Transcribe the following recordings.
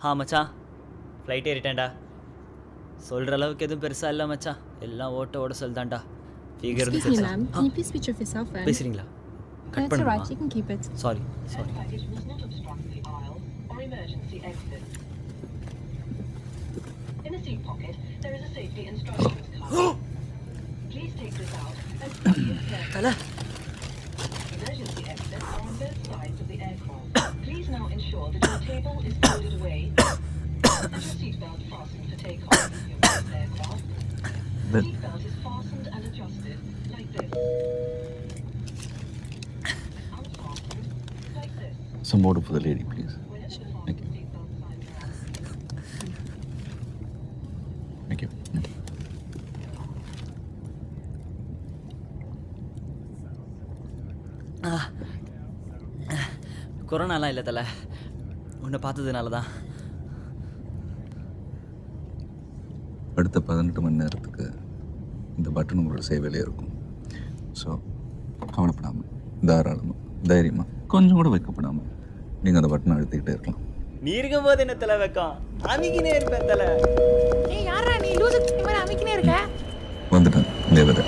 ஆ மச்சான் ஃப்ளைட் ஏறிட்டேன்டா சொல்கிற அளவுக்கு எதுவும் பெருசாக இல்லை மச்சான் எல்லாம் ஓட்ட ஓட சொல்தான்டா figure Excuse me, ma'am. Can you please switch off your cell phone? பேசுகிறீங்களா கட் That's பண்ணுமா alright. You can keep it. Sorry sorry package must not obstruct the aisles or emergency exits. In the seat pocket, there is a safety instructions card. Please take this out and study it carefully. தலை Emergency exits are on both sides of the aircraft. Please now ensure that your table is folded away and your seatbelt fastened for takeoff. Your first aircraft. The seatbelt is fastened and adjusted like this. Unfastened like this. Some water for the lady, please. Whenever the Thank fasten you. seatbelt sign is Thank you. கொரோனாலாம் இல்லை தலை உன்னை பார்த்ததுனால தான் அடுத்த பதினெட்டு மணி நேரத்துக்கு இந்த பட்டன் உங்களோட சேவையிலே இருக்கும் ஸோ கவலைப்படாமல் தாராளமாக தைரியமாக கொஞ்சம் கூட வைக்கப்படாமல் நீங்கள் அந்த பட்டனை அழுத்திக்கிட்டே இருக்கலாம் நீ இருக்கும் போது என்ன தலை வைக்கும் அமைக்கினே இருப்பேன் தலை ஏய் யாரா நீ லூசு இந்த மாதிரி அமைக்கினே இருக்க வந்துட்டேன் தேவதை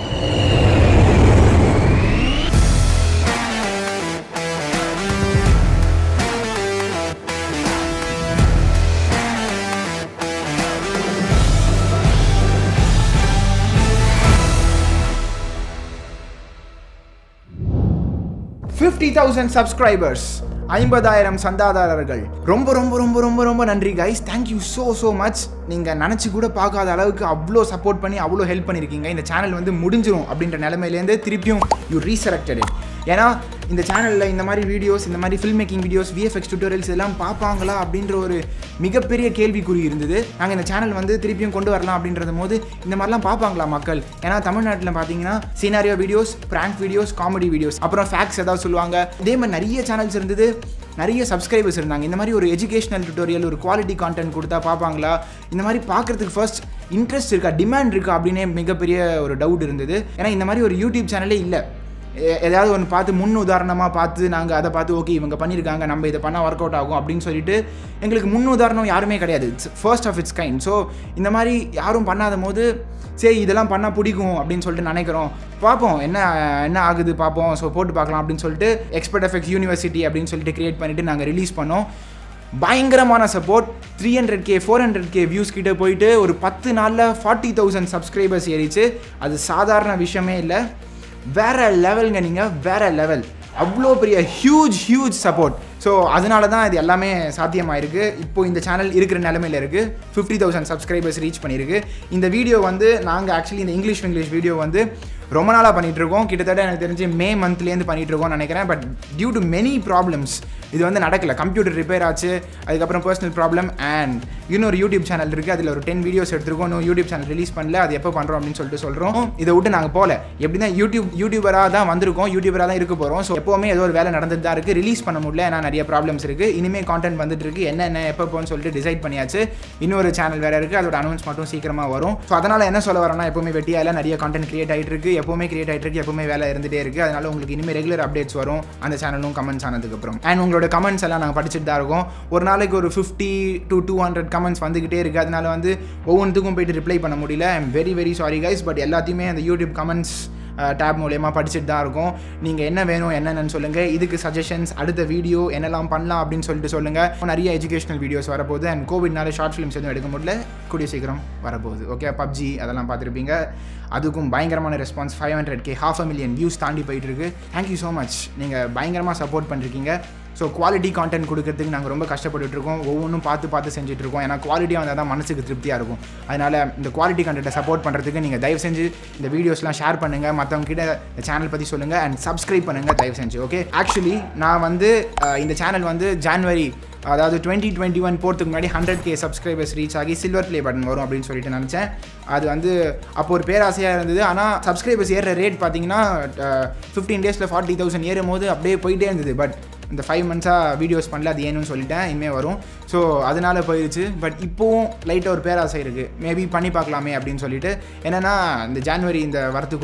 ஃபிஃப்டி தௌசண்ட் சப்ஸ்கிரைபர்ஸ் ஐம்பதாயிரம் சந்தாதாரர்கள் ரொம்ப ரொம்ப ரொம்ப ரொம்ப ரொம்ப நன்றி guys thank you so so much நீங்கள் நினச்சி கூட பார்க்காத அளவுக்கு அவ்வளோ சப்போர்ட் பண்ணி அவ்வளோ ஹெல்ப் பண்ணியிருக்கீங்க இந்த சேனல் வந்து முடிஞ்சிரும் அப்படின்ற நிலமையிலேருந்து திருப்பியும் யூ ரீசெலக்டட் ஏன்னா இந்த சேனலில் இந்த மாதிரி வீடியோஸ் இந்த மாதிரி film making videos VFX tutorials எல்லாம் பார்ப்பாங்களா அப்படின்ற ஒரு மிகப்பெரிய கேள்விக்குறி இருந்தது நாங்கள் இந்த சேனல் வந்து திருப்பியும் கொண்டு வரலாம் அப்படின்றது போது இந்த மாதிரிலாம் பார்ப்பாங்களா மக்கள் ஏன்னா தமிழ்நாட்டில் பார்த்தீங்கன்னா scenario videos prank videos comedy videos அப்புறம் ஃபேக்ட்ஸ் ஏதாவது சொல்லுவாங்க இதே மாதிரி நிறைய சேனல்ஸ் இருந்தது நிறைய சப்ஸ்கிரைபர்ஸ் இருந்தாங்க இந்த மாதிரி ஒரு எஜுகேஷனல் டுட்டோரியல் ஒரு குவாலிட்டி கான்டென்ட் கொடுத்தா பார்ப்பாங்களா இந்த மாதிரி பார்க்குறதுக்கு ஃபர்ஸ்ட் இன்ட்ரெஸ்ட் இருக்கா டிமாண்ட் இருக்கா அப்படின்னே மிகப்பெரிய ஒரு டவுட் இருந்தது ஏன்னா இந்த மாதிரி ஒரு யூடியூப் சேனலே இல்லை எ- ஏதாவது ஒன்று பார்த்து முன் உதாரணமாக பார்த்து நாங்கள் அதை பார்த்து ஓகே இவங்க பண்ணியிருக்காங்க நம்ம இதை பண்ணால் ஒர்க் அவுட் ஆகும் அப்படின்னு சொல்லிட்டு எங்களுக்கு முன் உதாரணம் யாருமே கிடையாது it's first of it's kind so இந்த மாதிரி யாரும் பண்ணாத போது சரி இதெல்லாம் பண்ணால் பிடிக்கும் அப்படின்னு சொல்லிட்டு நினைக்கிறோம் பார்ப்போம் என்ன என்ன ஆகுது பார்ப்போம் ஸோ போட்டு பார்க்கலாம் அப்படின்னு சொல்லிட்டு எக்ஸ்பர்ட் எஃபெக்ட் யூனிவர்சிட்டி அப்படின்னு சொல்லிட்டு கிரியேட் பண்ணிவிட்டு நாங்கள் ரிலீஸ் பண்ணோம் பயங்கரமான support three hundred K four hundred K views கிட்ட போயிட்டு ஒரு பத்து நாளில் ஃபார்ட்டி தௌசண்ட் சப்ஸ்கிரைபர்ஸ் ஏறிச்சு அது சாதாரண விஷயமே இல்லை வேற லெவலுங்க நீங்கள் வேற லெவல் அவ்வளோ பெரிய ஹியூஜ் ஹியூஜ் சப்போர்ட் ஸோ அதனால தான் இது எல்லாமே சாத்தியமாயிருக்கு இப்போ இந்த சேனல் இருக்கிற நிலமையில இருக்குது ஃபிஃப்டி தௌசண்ட் சப்ஸ்கிரைபர்ஸ் ரீச் பண்ணியிருக்கு இந்த வீடியோ வந்து நாங்கள் ஆக்சுவலி இந்த இங்கிலீஷ் இங்கிலீஷ் வீடியோ வந்து ரொம்ப நாளாக பண்ணிட்டு இருக்கோம் கிட்டத்தட்ட எனக்கு தெரிஞ்சு மே மந்த்லேருந்து பண்ணிட்டு இருக்கோம்னு நினைக்கிறேன் but due to many problems இது வந்து நடக்கல கம்ப்யூட்டர் ரிப்பேர் ஆச்சு அதுக்கப்புறம் பர்சனல் ப்ராப்ளம் அண்ட் இன்னொரு யூடியூப் சேனல் இருக்குது அதில் ஒரு டென் வீடியோஸ் எடுத்திருக்கோம் இன்னும் யூடியூப் சேனல் ரிலீஸ் பண்ணல அது எப்போ பண்ணுறோம் அப்படின்னு சொல்லிட்டு சொல்கிறோம் இதை விட்டு நாங்கள் போகல எப்படி தான் யூடியூப் யூடியூபராக தான் வந்திருக்கோம் யூடியூபராக தான் இருக்க போகிறோம் ஸோ எப்போவுமே ஏதோ ஒரு வேலை நடந்துட்டு தான் இருக்குது ரிலீஸ் பண்ண முடியல ஏன்னா நிறைய ப்ராப்ளம்ஸ் இருக்குது இனிமேல் கான்டென்ட் வந்துட்டு இருக்கு என்ன என்ன எப்போ போன்னு சொல்லிட்டு டிசைட் பண்ணியாச்சு இன்னொரு சேனல் வேறு இருக்குது அதோட அனௌன்ஸ் மட்டும் சீக்கிரமாக வரும் ஸோ அதனால் என்ன சொல்ல வரேன்னா எப்போவுமே வெட்டியால நிறைய கான்டென்ட் கிரியேட் ஆகிட்டு இருக்கு எப்போவுமே கிரியேட் ஆகிட்டு இருக்கு எப்போவுமே வேலை இருந்துகிட்டே இருக்குது அதனால உங்களுக்கு இனிமேல் ரெகுலர் அப்டேட்ஸ் வரும் அந்த சேனலும் கமெண்ட்ஸ் ஆனதுக்கப்புறம் அண்ட் உங்களோட கமெண்ட்ஸ் எல்லாம் நாங்கள் படிச்சுட்டு தான் இருக்கோம் ஒரு நாளைக்கு ஒரு fifty to two hundred comments வந்துகிட்டே இருக்குது அதனால வந்து ஒவ்வொன்றுத்துக்கும் போயிட்டு ரிப்ளை பண்ண முடியல I am very very sorry guys but எல்லாத்தையுமே அந்த யூடியூப் கமெண்ட்ஸ் டேப் மூலயமா படிச்சுட்டு தான் இருக்கோம் நீங்கள் என்ன வேணும் என்னென்னு சொல்லுங்கள் இதுக்கு சஜஷன்ஸ் அடுத்த வீடியோ என்னெல்லாம் பண்ணலாம் அப்படின்னு சொல்லிட்டு சொல்லுங்கள் நிறைய எஜுகேஷனல் வீடியோஸ் வரப்போகுது அண்ட் கோவிட்னால ஷார்ட் ஃபிலிம்ஸ் எதுவும் எடுக்க முடியல கூடிய சீக்கிரம் வரப்போகுது ஓகே பப்ஜி அதெல்லாம் பார்த்துருப்பீங்க அதுக்கும் பயங்கரமான response five hundred K half a million views தாண்டி போயிட்டு இருக்கு தேங்க்யூ ஸோ மச் நீங்கள் பயங்கரமாக சப்போர்ட் பண்ணிருக்கீங்க ஸோ குவாலிட்டி கான்டென்ட் கொடுக்கறதுக்கு நாங்கள் ரொம்ப கஷ்டப்பட்டுட்டு இருக்கோம் ஒவ்வொன்றும் பார்த்து பார்த்து செஞ்சுட்டு இருக்கோம் ஏன்னா குவாலிட்டியாக வந்தால் தான் மனசுக்கு திருப்தியாக இருக்கும் அதனால் இந்த குவாலிட்டி கண்டென்ட்டை சப்போர்ட் பண்ணுறதுக்கு நீங்கள் தயவு செஞ்சு இந்த வீடியோஸ்லாம் ஷேர் பண்ணுங்கள் மற்றவங்க கிட்ட இந்த சேனல் பற்றி சொல்லுங்கள் அண்ட் சப்ஸ்கிரைப் பண்ணுங்கள் தயவு செஞ்சு ஓகே ஆக்சுவலி நான் வந்து அஹ், இந்த சேனல் வந்து ஜான்வரி அதாவது டுவெண்ட்டி டுவெண்ட்டி ஒன் போகிறதுக்கு முன்னாடி ஹண்ட்ரட் கே சப்ஸ்கிரைபர்ஸ் ரீச் ஆகி சில்வர் ப்ளே பட்டன் வரும் அப்படின்னு சொல்லிட்டு நினச்சேன் அது வந்து அப்போ ஒரு பேராசையாக இருந்தது ஆனால் சப்ஸ்கிரைபர்ஸ் ஏறுற ரேட் பார்த்தீங்கன்னா ஃபிஃப்டீன் டேஸில் ஃபார்ட்டி தௌசண்ட் ஏறும் போது அப்படியே போயிட்டே இருந்தது பட் இந்த ஃபைவ் மந்த்ஸாக வீடியோஸ் பண்ணல அது ஏன்னு சொல்லிட்டேன் இனிமேல் வரும் ஸோ அதனால போயிடுச்சு பட் இப்போவும் லைட்டாக ஒரு பேராசை இருக்குது மேபி பண்ணி பார்க்கலாமே அப்படின்னு சொல்லிட்டு என்னென்னா இந்த ஜான்வரி இந்த வரத்துக்குள்ளே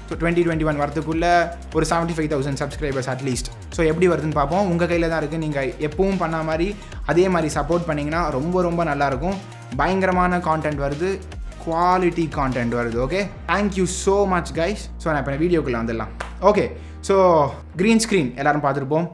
ஸோ டுவெண்ட்டி டுவெண்ட்டி ஒன் வரதுக்குள்ளே ஒரு seventy five thousand subscribers at least so எப்படி வருதுன்னு பார்ப்போம் உங்கள் கையில் தான் இருக்குது நீங்கள் எப்பவும் பண்ண மாதிரி அதே மாதிரி சப்போர்ட் பண்ணிங்கன்னா ரொம்ப ரொம்ப நல்லாயிருக்கும் பயங்கரமான கான்டென்ட் வருது குவாலிட்டி கான்டென்ட் வருது okay thank you so much guys so நான் இப்போ வீடியோக்குள்ளே வந்துடலாம் ஓகே ஸோ க்ரீன் ஸ்க்ரீன் எல்லாரும் பார்த்துருப்போம்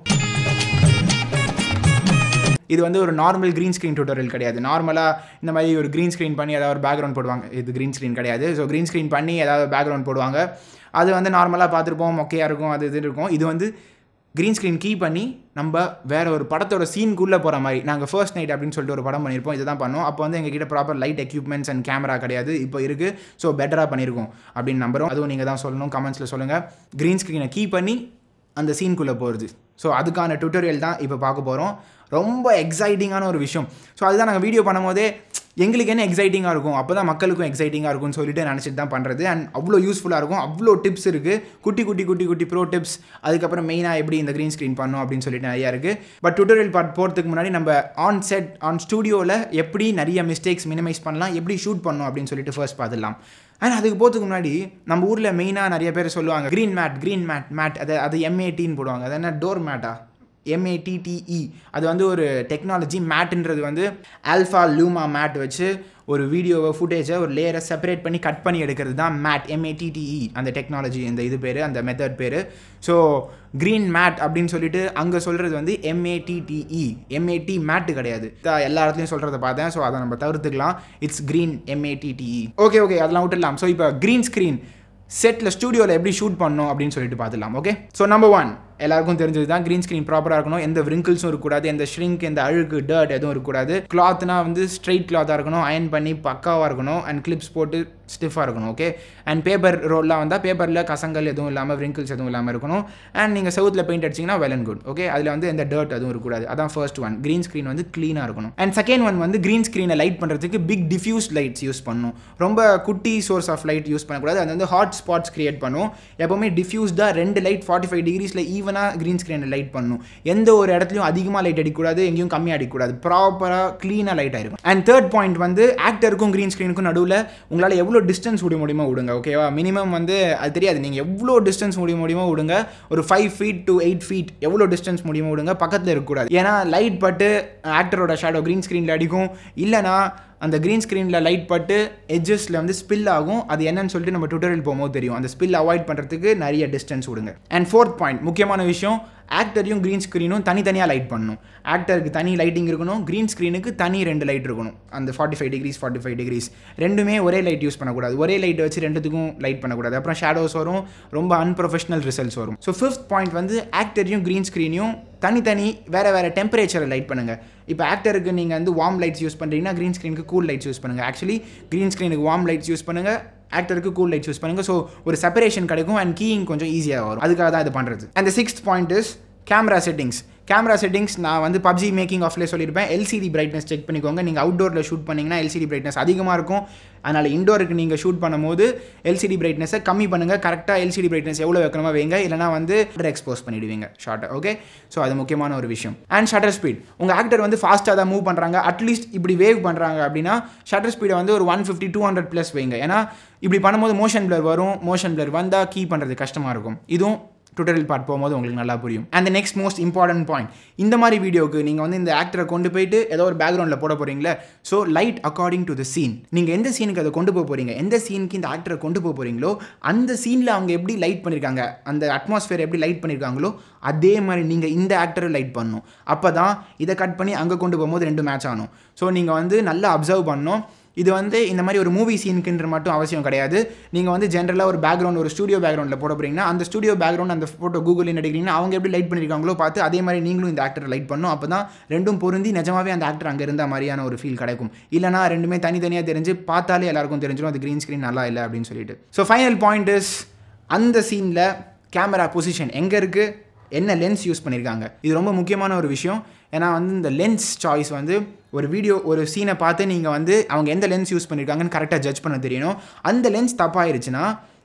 இது வந்து ஒரு நார்மல் க்ரீன் ஸ்க்ரீன் டியூட்டோரியல் கிடையாது நார்மலாக இந்த மாதிரி ஒரு க்ரீன் ஸ்க்ரீன் பண்ணி ஏதாவது ஒரு பேக்ரவுண்ட் போடுவாங்க இது க்ரீன் ஸ்க்ரீன் கிடையாது ஸோ க்ரீன் ஸ்க்ரீன் பண்ணி ஏதாவது பேக்ரவுண்ட் போடுவாங்க அது வந்து நார்மலாக பார்த்துருப்போம் மொக்கையாக இருக்கும் அது இது இருக்கும் இது வந்து க்ரீன் ஸ்க்ரீன் கீ பண்ணி நம்ம வேற ஒரு படத்தோட சீனுக்குள்ளே போகிற மாதிரி நாங்கள் ஃபர்ஸ்ட் நைட் அப்படின்னு சொல்லிட்டு ஒரு படம் பண்ணியிருப்போம் இதை தான் பண்ணோம் அப்போ வந்து எங்ககிட்ட proper light equipments and camera கிடையாது இப்போ இருக்குது ஸோ பெட்டராக பண்ணியிருக்கோம் அப்படின்னு நம்புறோம் அதுவும் நீங்கள் தான் சொல்லணும் கமெண்ட்ஸில் சொல்லுங்கள் க்ரீன் ஸ்க்ரீனை கீ பண்ணி அந்த சீனுக்குள்ளே போகிறது ஸோ அதுக்கான டுட்டோரியல் தான் இப்போ பார்க்க போகிறோம் ரொம்ப எக்ஸைட்டிங்கான ஒரு விஷயம் ஸோ அதுதான் நாங்கள் வீடியோ பண்ணும்போதே எங்களுக்கு என்ன எக்ஸைட்டிங்காக இருக்கும் அப்போ தான் மக்களுக்கும் எக்ஸைட்டிங்காக இருக்கும்னு சொல்லிட்டு நினச்சிட்டு தான் பண்ணுறது அண்ட் அவ்வளோ யூஸ்ஃபுல்லாக இருக்கும் அவ்வளோ டிப்ஸ் இருக்குது குட்டி குட்டி குட்டி குட்டி ப்ரோ டிப்ஸ் அதுக்கப்புறம் மெயினாக எப்படி இந்த க்ரீன் ஸ்க்ரீன் பண்ணணும் அப்படின்னு சொல்லிட்டு நிறையா இருக்குது பட் டுட்டோரியல் பார்ட் போகிறதுக்கு முன்னாடி நம்ம ஆன் செட் ஆன் ஸ்டூடியோவில் எப்படி நிறைய மிஸ்டேக்ஸ் மினிமைஸ் பண்ணலாம் எப்படி ஷூட் பண்ணணும் அப்படின்னு சொல்லிட்டு ஃபர்ஸ்ட் பார்த்துடலாம் அண்ட் அதுக்கு போகிறதுக்கு முன்னாடி நம்ம ஊரில் மெயினாக நிறைய பேர் சொல்லுவாங்க green matte green matte matte அது அது எம்ஏடின்னு போடுவாங்க அது என்ன டோர் மேட்டா எம்ஏடிடிஇ அது வந்து ஒரு டெக்னாலஜி மேட்டுன்றது வந்து ஆல்ஃபா லூமா மேட் வச்சு ஒரு வீடியோவை ஃபுட்டேஜை ஒரு லேயரை செப்பரேட் பண்ணி கட் பண்ணி எடுக்கிறது தான் மேட் எம்ஏடிடிஇ அந்த டெக்னாலஜி இந்த இது பேர் அந்த மெத்தட் பேர் ஸோ க்ரீன் மேட் அப்படின்னு சொல்லிட்டு அங்கே சொல்கிறது வந்து எம்ஏடிடிஇ எம்ஏடி மேட்டு கிடையாது தான் எல்லா இடத்துலையும் சொல்கிறத பார்த்தேன் ஸோ அதை நம்ம தவிர்த்துக்கலாம் it's green M A T T E okay okay அதெல்லாம் விட்டுடலாம் ஸோ இப்போ க்ரீன் ஸ்க்ரீன் செட்டில் ஸ்டூடியோவில் எப்படி ஷூட் பண்ணணும் அப்படின்னு சொல்லிட்டு பார்த்துலாம் ஓகே ஸோ நம்பர் ஒன் எல்லாருக்கும் தெரிஞ்சது தான் க்ரீன் ஸ்க்ரீன் ப்ராப்பராக இருக்கணும் எந்த விரிங்கிள்ஸும் இருக்கக்கூடாது எந்த ஷ்ரிங்க் எந்த அழுக்கு டர்ட் எதுவும் இருக்கக்கூடாது கிளாத்னா வந்து ஸ்ட்ரைட் கிளாத்தாக இருக்கணும் அயன் பண்ணி பக்காவாக இருக்கணும் அண்ட் கிளிப்ஸ் போட்டு ஸ்டிஃபாக இருக்கணும் ஓகே அண்ட் பேப்பர் ரோல்லாம் வந்தால் பேப்பரில் கசங்கள் எதுவும் இல்லாமல் விரிங்கிள்ஸ் எதுவும் இல்லாமல் இருக்கணும் அண்ட் நீங்கள் சவுத்தில் பெயிண்ட் அடிச்சிங்கன்னா வெல் அண்ட் குட் ஓகே அதில் வந்து எந்த டர்ட் எதுவும் இருக்கக்கூடாது அதான் ஃபர்ஸ்ட் ஒன் க்ரீன் ஸ்க்ரீன் வந்து க்ளீனாக இருக்கணும் அண்ட் செகண்ட் ஒன் வந்து க்ரீன் ஸ்க்ரீனை லைட் பண்ணுறதுக்கு பிக் டிஃப்யூஸ் லைட்ஸ் யூஸ் பண்ணணும் ரொம்ப குட்டி சோர்ஸ் ஆஃப் லைட் யூஸ் பண்ணக்கூடாது அது வந்து ஹாட் ஸ்பாட்ஸ் கிரியேட் பண்ணும் எப்போவுமே டிஃப்யூஸ்டாக ரெண்டு லைட் ஃபார்ட்டி ஃபைவ் டிகிரிஸில் ஈவனாக க்ரீன் ஸ்க்ரீனை லைட் பண்ணணும் எந்த ஒரு இடத்துலையும் அதிகமாக லைட் அடிக்கக்கூடாது எங்கேயும் கம்மியாக அடிக்கக்கூடாது ப்ராப்பராக க்ளீனாக லைட் ஆயிருக்கும் அண்ட் தேர்ட் பாயிண்ட் வந்து ஆக்டருக்கும் க்ரீன் ஸ்க்ரீனுக்கும் நடுவில் உங்களால் எவ்வளோ டிஸ்டன்ஸ் விட முடியுமோ விடுங்க ஓகேவா மினிமம் வந்து அது தெரியாது நீங்கள் எவ்வளோ டிஸ்டன்ஸ் முடிய முடியுமோ விடுங்க ஒரு five feet to eight feet எவ்வளோ டிஸ்டன்ஸ் முடியுமோ விடுங்க பக்கத்தில் இருக்கக்கூடாது ஏன்னா லைட் பட்டு ஆக்டரோட ஷேடோ க்ரீன் ஸ்க்ரீனில் அடிக்கும் இல்லைனா அந்த க்ரீன் ஸ்க்ரீனில் லைட் பட்டு எட்ஜஸில் வந்து ஸ்பில் ஆகும் அது என்னன்னு சொல்லிட்டு நம்ம டுட்டோரியல் போகும்போது தெரியும் அந்த ஸ்பில் அவாய்ட் பண்ணுறதுக்கு நிறைய டிஸ்டன்ஸ் விடுங்க அண்ட் ஃபோர்த் பாயிண்ட் முக்கியமான விஷயம் ஆக்டரையும் க்ரீன் ஸ்க்ரீனும் தனித்தனியாக லைட் பண்ணணும் ஆக்டருக்கு தனி லைட்டிங் இருக்கணும் க்ரீன் ஸ்க்ரீனுக்கு தனி ரெண்டு லைட் இருக்கணும் அந்த forty five degrees forty five degrees ரெண்டுமே ஒரே லைட் யூஸ் பண்ணக்கூடாது ஒரே லைட்டை வச்சு ரெண்டுத்துக்கும் லைட் பண்ணக்கூடாது அப்புறம் ஷேடோஸ் வரும் ரொம்ப அன்ப்ரொஃபஷனல் ரிசல்ட்ஸ் வரும் ஸோ ஃபிஃப்த் பாயிண்ட் வந்து ஆக்டரையும் க்ரீன் ஸ்க்ரீனையும் தனித்தனி வேறு வேறு டெம்பரேச்சரை லைட் பண்ணுங்கள் இப்போ ஆக்டருக்கு நீங்கள் வந்து வார்ம் லைட்ஸ் யூஸ் பண்ணுறீங்கன்னா க்ரீன் ஸ்க்ரீனுக்கு கூல் லைட்ஸ் யூஸ் பண்ணுங்கள் ஆக்சுவலி க்ரீன் ஸ்க்ரீனுக்கு வார்ம் லைட்ஸ் யூஸ் பண்ணுங்கள் ஆக்டருக்கு கூல் லைட்ஸ் யூஸ் பண்ணுங்கள் ஸோ ஒரு செப்பரேஷன் கிடைக்கும் அண்ட் கீயிங் கொஞ்சம் ஈஸியாக வரும் அதுக்காக தான் இது பண்ணுறது and sixth point is camera settings camera settings நான் வந்து பப்ஜி மேக்கிங் ஆஃப்லேயே சொல்லியிருப்பேன் எல்சிடி பிரைட்னஸ் செக் பண்ணிக்கோங்க நீங்கள் அவுட்டோரில் ஷூட் பண்ணிங்கன்னா எல்சிடி பிரைட்னஸ் அதிகமாக இருக்கும் அதனால் இண்டோருக்கு நீங்கள் ஷூட் பண்ணும்போது எல்சிடி பிரைட்னஸை கம்மி பண்ணுங்கள் கரெக்டாக எல்சிடி பிரைட்னஸ் எவ்வளோ வைக்கணுமா வைங்க இல்லைனா வந்து எக்ஸ்போஸ் பண்ணிடுவீங்க ஷார்ட்டை ஓகே ஸோ அது முக்கியமான ஒரு விஷயம் அண்ட் ஷட்டர் ஸ்பீட் உங்கள் ஆக்டர் வந்து ஃபாஸ்ட்டாக தான் மூவ் பண்ணுறாங்க அட்லீஸ்ட் இப்படி வேவ் பண்ணுறாங்க அப்படின்னா ஷட்டர் ஸ்பீடை வந்து ஒரு one fifty two hundred plus வைங்க ஏன்னா இப்படி பண்ணும்போது மோஷன் பிளர் வரும் மோஷன் பிளர் வந்தால் கீ பண்ணுறது கஷ்டமாக இருக்கும் இதுவும் டுட்டோரியல் பார்ட் போகும்போது உங்களுக்கு நல்லா புரியும் and next most important point இந்த மாதிரி வீடியோக்கு நீங்கள் வந்து இந்த ஆக்டரை கொண்டு போயிட்டு ஏதோ ஒரு பேக்ரவுண்டில் போட போகிறீங்களே so light according to the scene நீங்கள் எந்த சீனுக்கு அதை கொண்டு போக போகிறீங்க எந்த சீனுக்கு இந்த ஆக்டரை கொண்டு போக போகிறீங்களோ அந்த சீனில் அவங்க எப்படி லைட் பண்ணியிருக்காங்க அந்த அட்மாஸ்ஃபியர் எப்படி லைட் பண்ணியிருக்காங்களோ அதே மாதிரி நீங்கள் இந்த ஆக்டரை லைட் பண்ணணும் அப்போ தான் இதை கட் பண்ணி அங்கே கொண்டு போகும்போது ரெண்டு மேட்ச் ஆகணும் ஸோ நீங்கள் வந்து நல்லா அப்சர்வ் பண்ணணும் இது வந்து இந்த மாதிரி ஒரு மூவி சீனுக்குன்ற மட்டும் அவசியம் கிடையாது நீங்கள் வந்து ஜென்ரலாக ஒரு பேக்ரவுண்ட் ஒரு ஸ்டூடியோ பேக்ரவுண்டில் போட போகிறீங்கன்னா அந்த ஸ்டூடியோ பேக்ரவுண்ட் அந்த ஃபோட்டோ கூகுளில் எடுக்கிறீங்கன்னா அவங்க எப்படி லைட் பண்ணியிருக்காங்களோ பார்த்து அதே மாதிரி நீங்களும் இந்த ஆக்டர் லைட் பண்ணும் அப்போ தான் ரெண்டும் பொருந்தி நிஜமாவே அந்த ஆக்டர் அங்கே இருந்த மாதிரியான ஒரு ஃபீல் கிடைக்கும் இல்லைனா ரெண்டுமே தனித்தனியாக தெரிஞ்சு பார்த்தாலே எல்லாருக்கும் தெரிஞ்சிடும் அது க்ரீன் ஸ்க்ரீன் நல்லா இல்லை அப்படின்னு சொல்லிட்டு ஸோ ஃபைனல் பாயிண்ட் இஸ் அந்த சீனில் கேமரா பொசிஷன் எங்கே இருக்குது என்ன லென்ஸ் யூஸ் பண்ணியிருக்காங்க இது ரொம்ப முக்கியமான ஒரு விஷயம் ஏன்னா வந்து இந்த லென்ஸ் சாய்ஸ் வந்து ஒரு வீடியோ ஒரு சீனை பார்த்து நீங்கள் வந்து அவங்க எந்த லென்ஸ் யூஸ் பண்ணியிருக்காங்கன்னு கரெக்டாக ஜட்ஜ் பண்ண தெரியணும் அந்த லென்ஸ் தப்பாயிருச்சுன்னா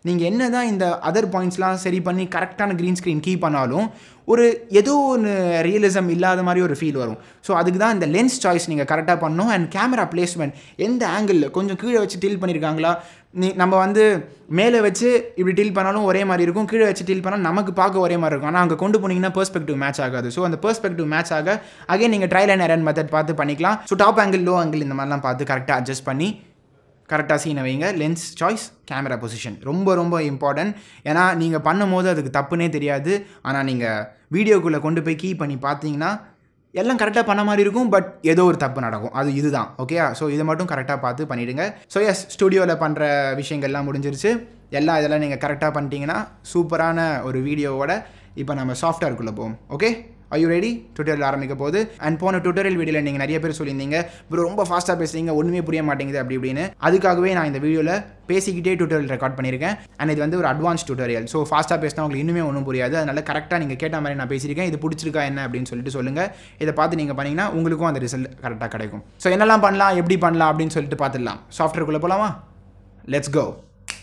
நீங்கள் என்ன தான் இந்த அதர் பாயிண்ட்ஸ்லாம் சரி பண்ணி கரெக்டான க்ரீன் ஸ்க்ரீன் கீ பண்ணாலும் ஒரு ஏதோ ஒன்று ரியலிசம் இல்லாத மாதிரி ஒரு ஃபீல் வரும் ஸோ அதுக்கு தான் இந்த லென்ஸ் சாய்ஸ் நீங்கள் கரெக்டாக பண்ணணும் அண்ட் கேமரா பிளேஸ்மெண்ட் எந்த ஆங்கிளில் கொஞ்சம் கீழே வச்சு டில் பண்ணியிருக்காங்களா நீ நம்ம வந்து மேலே வச்சு இப்படி டில் பண்ணாலும் ஒரே மாதிரி இருக்கும் கீழே வச்சு டில் பண்ணாலும் நமக்கு பார்க்க ஒரே மாதிரி இருக்கும் ஆனால் அங்கே கொண்டு போனீங்கன்னா பெர்ஸ்பெக்டிவ் மேட்ச் ஆகாது ஸோ அந்த பெர்ஸ்பெக்டிவ் மேட்ச் ஆக அகைன் நீங்கள் ட்ரையல் அண்ட் எரன் மெத்தட் பார்த்து பண்ணிக்கலாம் so top angle low angle இந்த மாதிரிலாம் பார்த்து கரெக்டாக அட்ஜஸ்ட் பண்ணி கரெக்டாக சீனை வைங்க லென்ஸ் சாய்ஸ் கேமரா பொசிஷன் ரொம்ப ரொம்ப இம்பார்ட்டன்ட் ஏன்னா நீங்கள் பண்ணும்போது அதுக்கு தப்புனே தெரியாது ஆனால் நீங்கள் வீடியோக்குள்ளே கொண்டு போய் கீ பண்ணி பார்த்தீங்கன்னா எல்லாம் கரெக்டாக பண்ண மாதிரி இருக்கும் பட் ஏதோ ஒரு தப்பு நடக்கும் அது இதுதான் ஓகே ஸோ இதை மட்டும் கரெக்டாக பார்த்து பண்ணிவிடுங்க ஸோ எஸ் ஸ்டுடியோவில் பண்ணுற விஷயங்கள்லாம் முடிஞ்சிருச்சு எல்லாம் இதெல்லாம் நீங்கள் கரெக்டாக பண்ணிட்டீங்கன்னா சூப்பரான ஒரு வீடியோவோட இப்போ நம்ம சாஃப்ட்வேருக்குள்ளே போவோம் okay I you ready tutorial ஆரம்பிக்க போகுது அண்ட் போன டுட்டோரியல் வீடியோவில் நீங்கள் நிறைய பேர் சொல்லியிருந்தீங்க ப்ரோ ரொம்ப ஃபாஸ்ட்டாக பேசுறீங்க ஒன்றுமே புரிய மாட்டேங்குது அப்படி இப்படின்னு அதுக்காகவே நான் இந்த வீடியோவில் பேசிக்கிட்டே டுட்டோரியல் ரெக்கார்ட் பண்ணியிருக்கேன் அண்ட் இது வந்து ஒரு அட்வான்ஸ் டுட்டோரியல் ஸோ ஃபாஸ்ட்டாக பேசினா உங்களுக்கு இன்னுமே ஒன்றும் புரியாது அதனால கரெக்டாக நீங்கள் கேட்ட மாதிரி நான் பேசியிருக்கேன் இது பிடிச்சிருக்கா என்ன அப்படின்னு சொல்லிட்டு சொல்லுங்கள் இதை பார்த்து நீங்கள் பண்ணீங்கன்னா உங்களுக்கும் அந்த ரிசல்ட் கரெக்டாக கிடைக்கும் ஸோ என்னெல்லாம் பண்ணலாம் எப்படி பண்ணலாம் அப்படின்னு சொல்லிட்டு பார்த்துடலாம் சாஃப்ட்வேருக்குள்ளே போகலாமா லெட்ஸ் கோ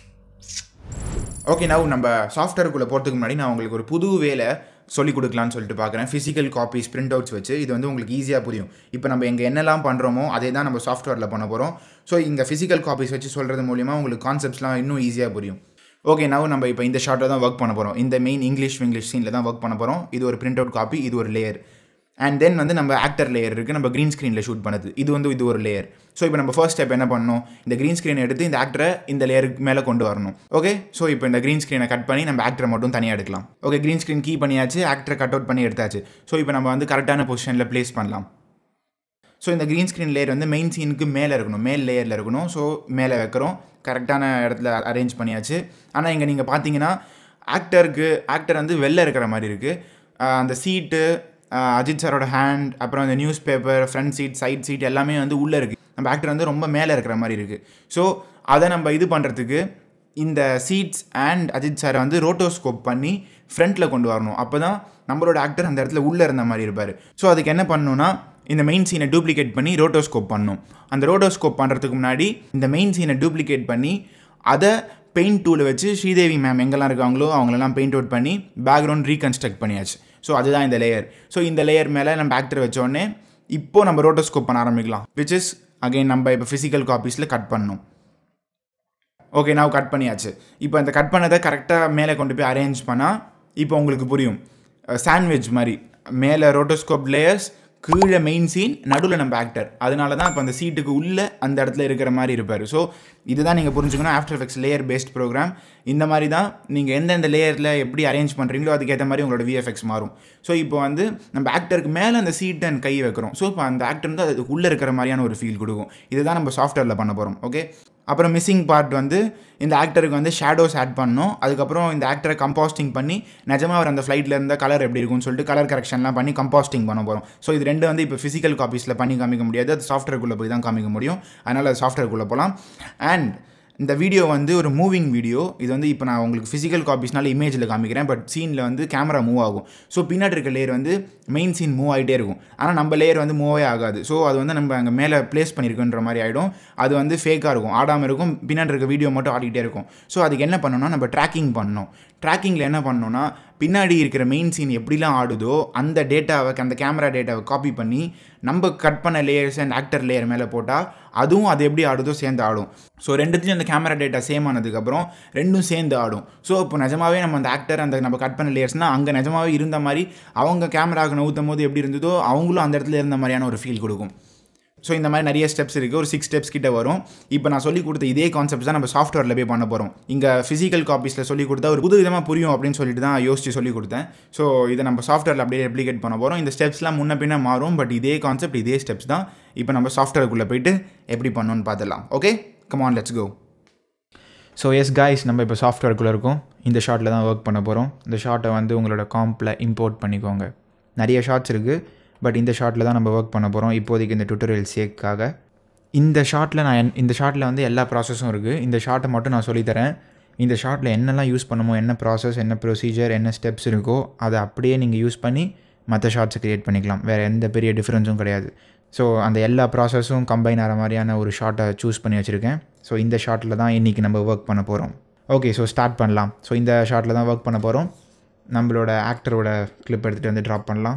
ஓகே நான் நம்ம சாஃப்ட்வேருக்குள்ளே போகிறதுக்கு முன்னாடி நான் உங்களுக்கு ஒரு புது வேலை சொல்லிக் கொடுக்கலான்னு சொல்லிட்டு பார்க்குறேன் ஃபிசிக்கல் காப்பீஸ் பிரிண்ட் அவுட்ஸ் வச்சு இது வந்து உங்களுக்கு ஈஸியாக புரியும் இப்போ நம்ம எங்கே என்னெல்லாம் பண்ணுறோமோ அதே தான் நம்ம சாஃப்ட்வேரில் பண்ண போகிறோம் ஸோ இங்கே ஃபிசிக்கல் காப்பீஸ் வச்சு சொல்கிறது மூலிமா உங்களுக்கு கான்செப்ட்ஸ்லாம் இன்னும் ஈஸியாக புரியும் ஓகே நான் நம்ம இப்போ இந்த ஷார்ட்டில் தான் ஒர்க் பண்ண போகிறோம் இந்த மெயின் இங்கிலீஷ் இங்கிலீஷ் சீனில் தான் ஒர்க் பண்ண போகிறோம் இது ஒரு பிரிண்ட் அவுட் காப்பி இது ஒரு லேயர் அண்ட் தென் வந்து நம்ம ஆக்டர் லேயர் இருக்குது நம்ம க்ரீன் ஸ்க்ரீனில் ஷூட் பண்ணுது இது வந்து இது ஒரு லேயர் ஸோ இப்போ நம்ம ஃபர்ஸ்ட் ஸ்டெப் என்ன பண்ணணும் இந்த க்ரீன் ஸ்க்ரீனை எடுத்து இந்த ஆக்டரை இந்த லேயருக்கு மேலே கொண்டு வரணும் ஓகே ஸோ இப்போ இந்த க்ரீன் ஸ்க்ரீனை கட் பண்ணி நம்ம ஆக்டரை மட்டும் தனியாக எடுக்கலாம் ஓகே க்ரீன் ஸ்க்ரீன் கீ பண்ணியாச்சு ஆக்டரை கட் அவுட் பண்ணி எடுத்தாச்சு ஸோ இப்போ நம்ம வந்து கரெக்டான பொசிஷனில் ப்ளேஸ் பண்ணலாம் ஸோ இந்த க்ரீன் ஸ்க்ரீன் லேயர் வந்து மெயின் சீனுக்கு மேலே இருக்கணும் மேல் லேயரில் இருக்கணும் ஸோ மேலே வைக்கிறோம் கரெக்டான இடத்துல அரேஞ்ச் பண்ணியாச்சு ஆனால் இங்கே நீங்கள் பார்த்தீங்கன்னா ஆக்டருக்கு ஆக்டர் வந்து வெளில இருக்கிற மாதிரி இருக்குது அந்த சீட்டு அஜித் சாரோட ஹேண்ட் அப்புறம் அந்த newspaper front sheet side sheet எல்லாமே வந்து உள்ளே இருக்குது நம்ம ஆக்டர் வந்து ரொம்ப மேலே இருக்கிற மாதிரி இருக்குது ஸோ அதை நம்ம இது பண்ணுறதுக்கு இந்த சீட்ஸ் அண்ட் அஜித் சாரை வந்து ரோட்டோஸ்கோப் பண்ணி ஃப்ரண்ட்டில் கொண்டு வரணும் அப்போ தான் நம்மளோட ஆக்டர் அந்த இடத்துல உள்ளே இருந்த மாதிரி இருப்பார் ஸோ அதுக்கு என்ன பண்ணணும்னா இந்த மெயின் சீனை டூப்ளிகேட் பண்ணி ரோட்டோஸ்கோப் பண்ணணும் அந்த ரோட்டோஸ்கோப் பண்ணுறதுக்கு முன்னாடி இந்த மெயின் சீனை டூப்ளிகேட் பண்ணி அதை பெயிண்ட் டூலை வச்சு ஸ்ரீதேவி மேம் எங்கெல்லாம் இருக்காங்களோ அவங்களெல்லாம் பெயிண்ட் அவுட் பண்ணி பேக்ரவுண்ட் ரீகன்ஸ்ட்ரக்ட் பண்ணியாச்சு ஸோ அதுதான் இந்த லேயர் ஸோ இந்த லேயர் மேலே நம்ம ஆக்டர் வச்சோடனே இப்போ நம்ம ரோட்டோஸ்கோப் பண்ண ஆரம்பிக்கலாம் விச் இஸ் அகைன் நம்ம இப்போ ஃபிசிக்கல் காப்பீஸில் கட் பண்ணணும் ஓகே நான் கட் பண்ணியாச்சு இப்போ இந்த கட் பண்ணதை கரெக்டாக மேலே கொண்டு போய் அரேஞ்ச் பண்ணால் இப்போ உங்களுக்கு புரியும் சாண்ட்விச் மாதிரி மேலே ரோட்டோஸ்கோப் லேயர்ஸ் கீழே மெயின் சீன் நடுவில் நம்ம ஆக்டர் அதனால தான் இப்போ அந்த சீட்டுக்கு உள்ளே அந்த இடத்துல இருக்கிற மாதிரி இருப்பார் ஸோ இதுதான் நீங்கள் புரிஞ்சுக்கணும் after effects layer based program இந்த மாதிரி தான் நீங்கள் எந்தெந்த லேயரில் எப்படி அரேஞ்ச் பண்ணுறீங்களோ அதுக்கேற்ற மாதிரி உங்களோட விஎஃப்எக்ஸ் மாறும் ஸோ இப்போ வந்து நம்ம ஆக்டருக்கு மேலே அந்த சீட் அண்ட் கை வைக்கிறோம் ஸோ இப்போ அந்த ஆக்டர் வந்து அதுக்கு உள்ளே இருக்கிற மாதிரியான ஒரு ஃபீல் கொடுக்கும் இதுதான் நம்ம சாஃப்ட்வேரில் பண்ண போகிறோம் ஓகே அப்புறம் மிஸ்ஸிங் பார்ட் வந்து இந்த ஆக்டருக்கு வந்து ஷேடோஸ் ஆட் பண்ணணும் அதுக்கப்புறம் இந்த ஆக்டரை கம்போஸ்டிங் பண்ணி நிஜமாக அவர் அந்த ஃப்ளைட்டில் இருந்த கலர் எப்படி இருக்கும்னு சொல்லிட்டு கலர் கரெக்ஷன்லாம் பண்ணி கம்போஸ்டிங் பண்ண போகிறோம் ஸோ இது ரெண்டு வந்து இப்போ ஃபிசிக்கல் காப்பீஸில் பண்ணி காமிக்க முடியாது அது சாஃப்ட்வேர்க்குள்ளே போய் தான் காமிக்க முடியும் அதனால் அது சாஃப்ட்வேர்க்குள்ளே போகலாம் அண்ட் இந்த வீடியோ வந்து ஒரு மூவிங் வீடியோ இது வந்து இப்போ நான் உங்களுக்கு ஃபிசிக்கல் காப்பீஸ்னால இமேஜில் காமிக்கிறேன் பட் சீனில் வந்து கேமரா மூவ் ஆகும் ஸோ பின்னாடி இருக்க லேயர் வந்து மெயின் சீன் மூவ் ஆகிட்டே இருக்கும் ஆனால் நம்ம லேயர் வந்து மூவே ஆகாது ஸோ அது வந்து நம்ம அங்கே மேலே ப்ளேஸ் பண்ணியிருக்குன்ற மாதிரி ஆகிடும் அது வந்து ஃபேக்காக இருக்கும் ஆடாமல் இருக்கும் பின்னாடி இருக்க வீடியோ மட்டும் ஆடிக்கிட்டே இருக்கும் ஸோ அதுக்கு என்ன பண்ணணும்னா நம்ம ட்ராக்கிங் பண்ணணும் ட்ராக்கிங்கில் என்ன பண்ணணும்னா பின்னாடி இருக்கிற மெயின் சீன் எப்படிலாம் ஆடுதோ அந்த டேட்டாவை அந்த கேமரா டேட்டாவை காப்பி பண்ணி நம்ம கட் பண்ண லேயர்ஸ் அண்ட் ஆக்டர் லேயர் மேலே போட்டால் அதுவும் அது எப்படி ஆடுதோ சேர்ந்து ஆடும் ஸோ ரெண்டுத்துலையும் அந்த கேமரா டேட்டா சேம் ஆனதுக்கப்புறம் ரெண்டும் சேர்ந்து ஆடும் ஸோ இப்போ நிஜமாவே நம்ம அந்த ஆக்டர் அந்த நம்ம கட் பண்ண லேயர்ஸ்னால் அங்கே நிஜமாவே இருந்த மாதிரி அவங்க கேமராவுக்கு நவுத்தும் போது எப்படி இருந்ததோ அவங்களும் அந்த இடத்துல இருந்த மாதிரியான ஒரு ஃபீல் கொடுக்கும் ஸோ இந்த மாதிரி நிறைய ஸ்டெப்ஸ் இருக்குது ஒரு சிக்ஸ் ஸ்டெப்ஸ் கிட்ட வரும் இப்போ நான் சொல்லி கொடுத்த இதே கான்செப்ட் தான் நம்ம சாஃப்ட்வேரில் போய் பண்ண போகிறோம் இங்கே ஃபிசிக்கல் காப்பீஸில் சொல்லி கொடுத்தா ஒரு புது விதமாக புரியும் அப்படின்னு சொல்லிட்டு தான் யோசிச்சு சொல்லி கொடுத்தேன் ஸோ இதை நம்ம சாஃப்ட்வேரில் அப்படியே ரெப்ளிகேட் பண்ண போகிறோம் இந்த ஸ்டெப்ஸ்லாம் முன்ன பின்ன மாறும் பட் இதே கான்செப்ட் இதே ஸ்டெப்ஸ் தான் இப்போ நம்ம சாஃப்ட்வேருக்குள்ளே போயிட்டு எப்படி பண்ணணும்னு பார்த்துடலாம் okay come on let's go so yes guys நம்ம இப்போ சாஃப்ட்வேருக்குள்ளே இருக்கோம் இந்த ஷார்ட்டில் தான் ஒர்க் பண்ண போகிறோம் இந்த ஷார்ட்டை வந்து உங்களோட காம்பில் இம்போர்ட் பண்ணிக்கோங்க நிறைய ஷார்ட்ஸ் இருக்குது பட் இந்த ஷார்ட்டில் தான் நம்ம ஒர்க் பண்ண போகிறோம் இப்போதைக்கு இந்த டுட்டோரியல் சேக்காக இந்த ஷார்ட்டில் நான் என்- இந்த ஷார்ட்டில் வந்து எல்லா ப்ராசஸும் இருக்குது இந்த ஷார்ட்டை மட்டும் நான் சொல்லித்தரேன் இந்த ஷார்ட்டில் என்னெல்லாம் யூஸ் பண்ணுமோ என்ன ப்ராசஸ் என்ன ப்ரொசீஜர் என்ன ஸ்டெப்ஸ் இருக்கோ அதை அப்படியே நீங்கள் யூஸ் பண்ணி மற்ற ஷார்ட்ஸை க்ரியேட் பண்ணிக்கலாம் வேறு எந்த பெரிய டிஃப்ரென்ஸும் கிடையாது ஸோ அந்த எல்லா ப்ராசஸும் கம்பைன் ஆகிற மாதிரியான ஒரு ஷார்ட்டை சூஸ் பண்ணி வச்சுருக்கேன் ஸோ இந்த ஷார்ட்டில் தான் இன்றைக்கி நம்ம ஒர்க் பண்ண போகிறோம் ஓகே ஸோ ஸ்டார்ட் பண்ணலாம் ஸோ இந்த ஷாட்டில் தான் ஒர்க் பண்ண போகிறோம் நம்மளோட ஆக்டரோட கிளிப் எடுத்துகிட்டு வந்து ட்ராப் பண்ணலாம்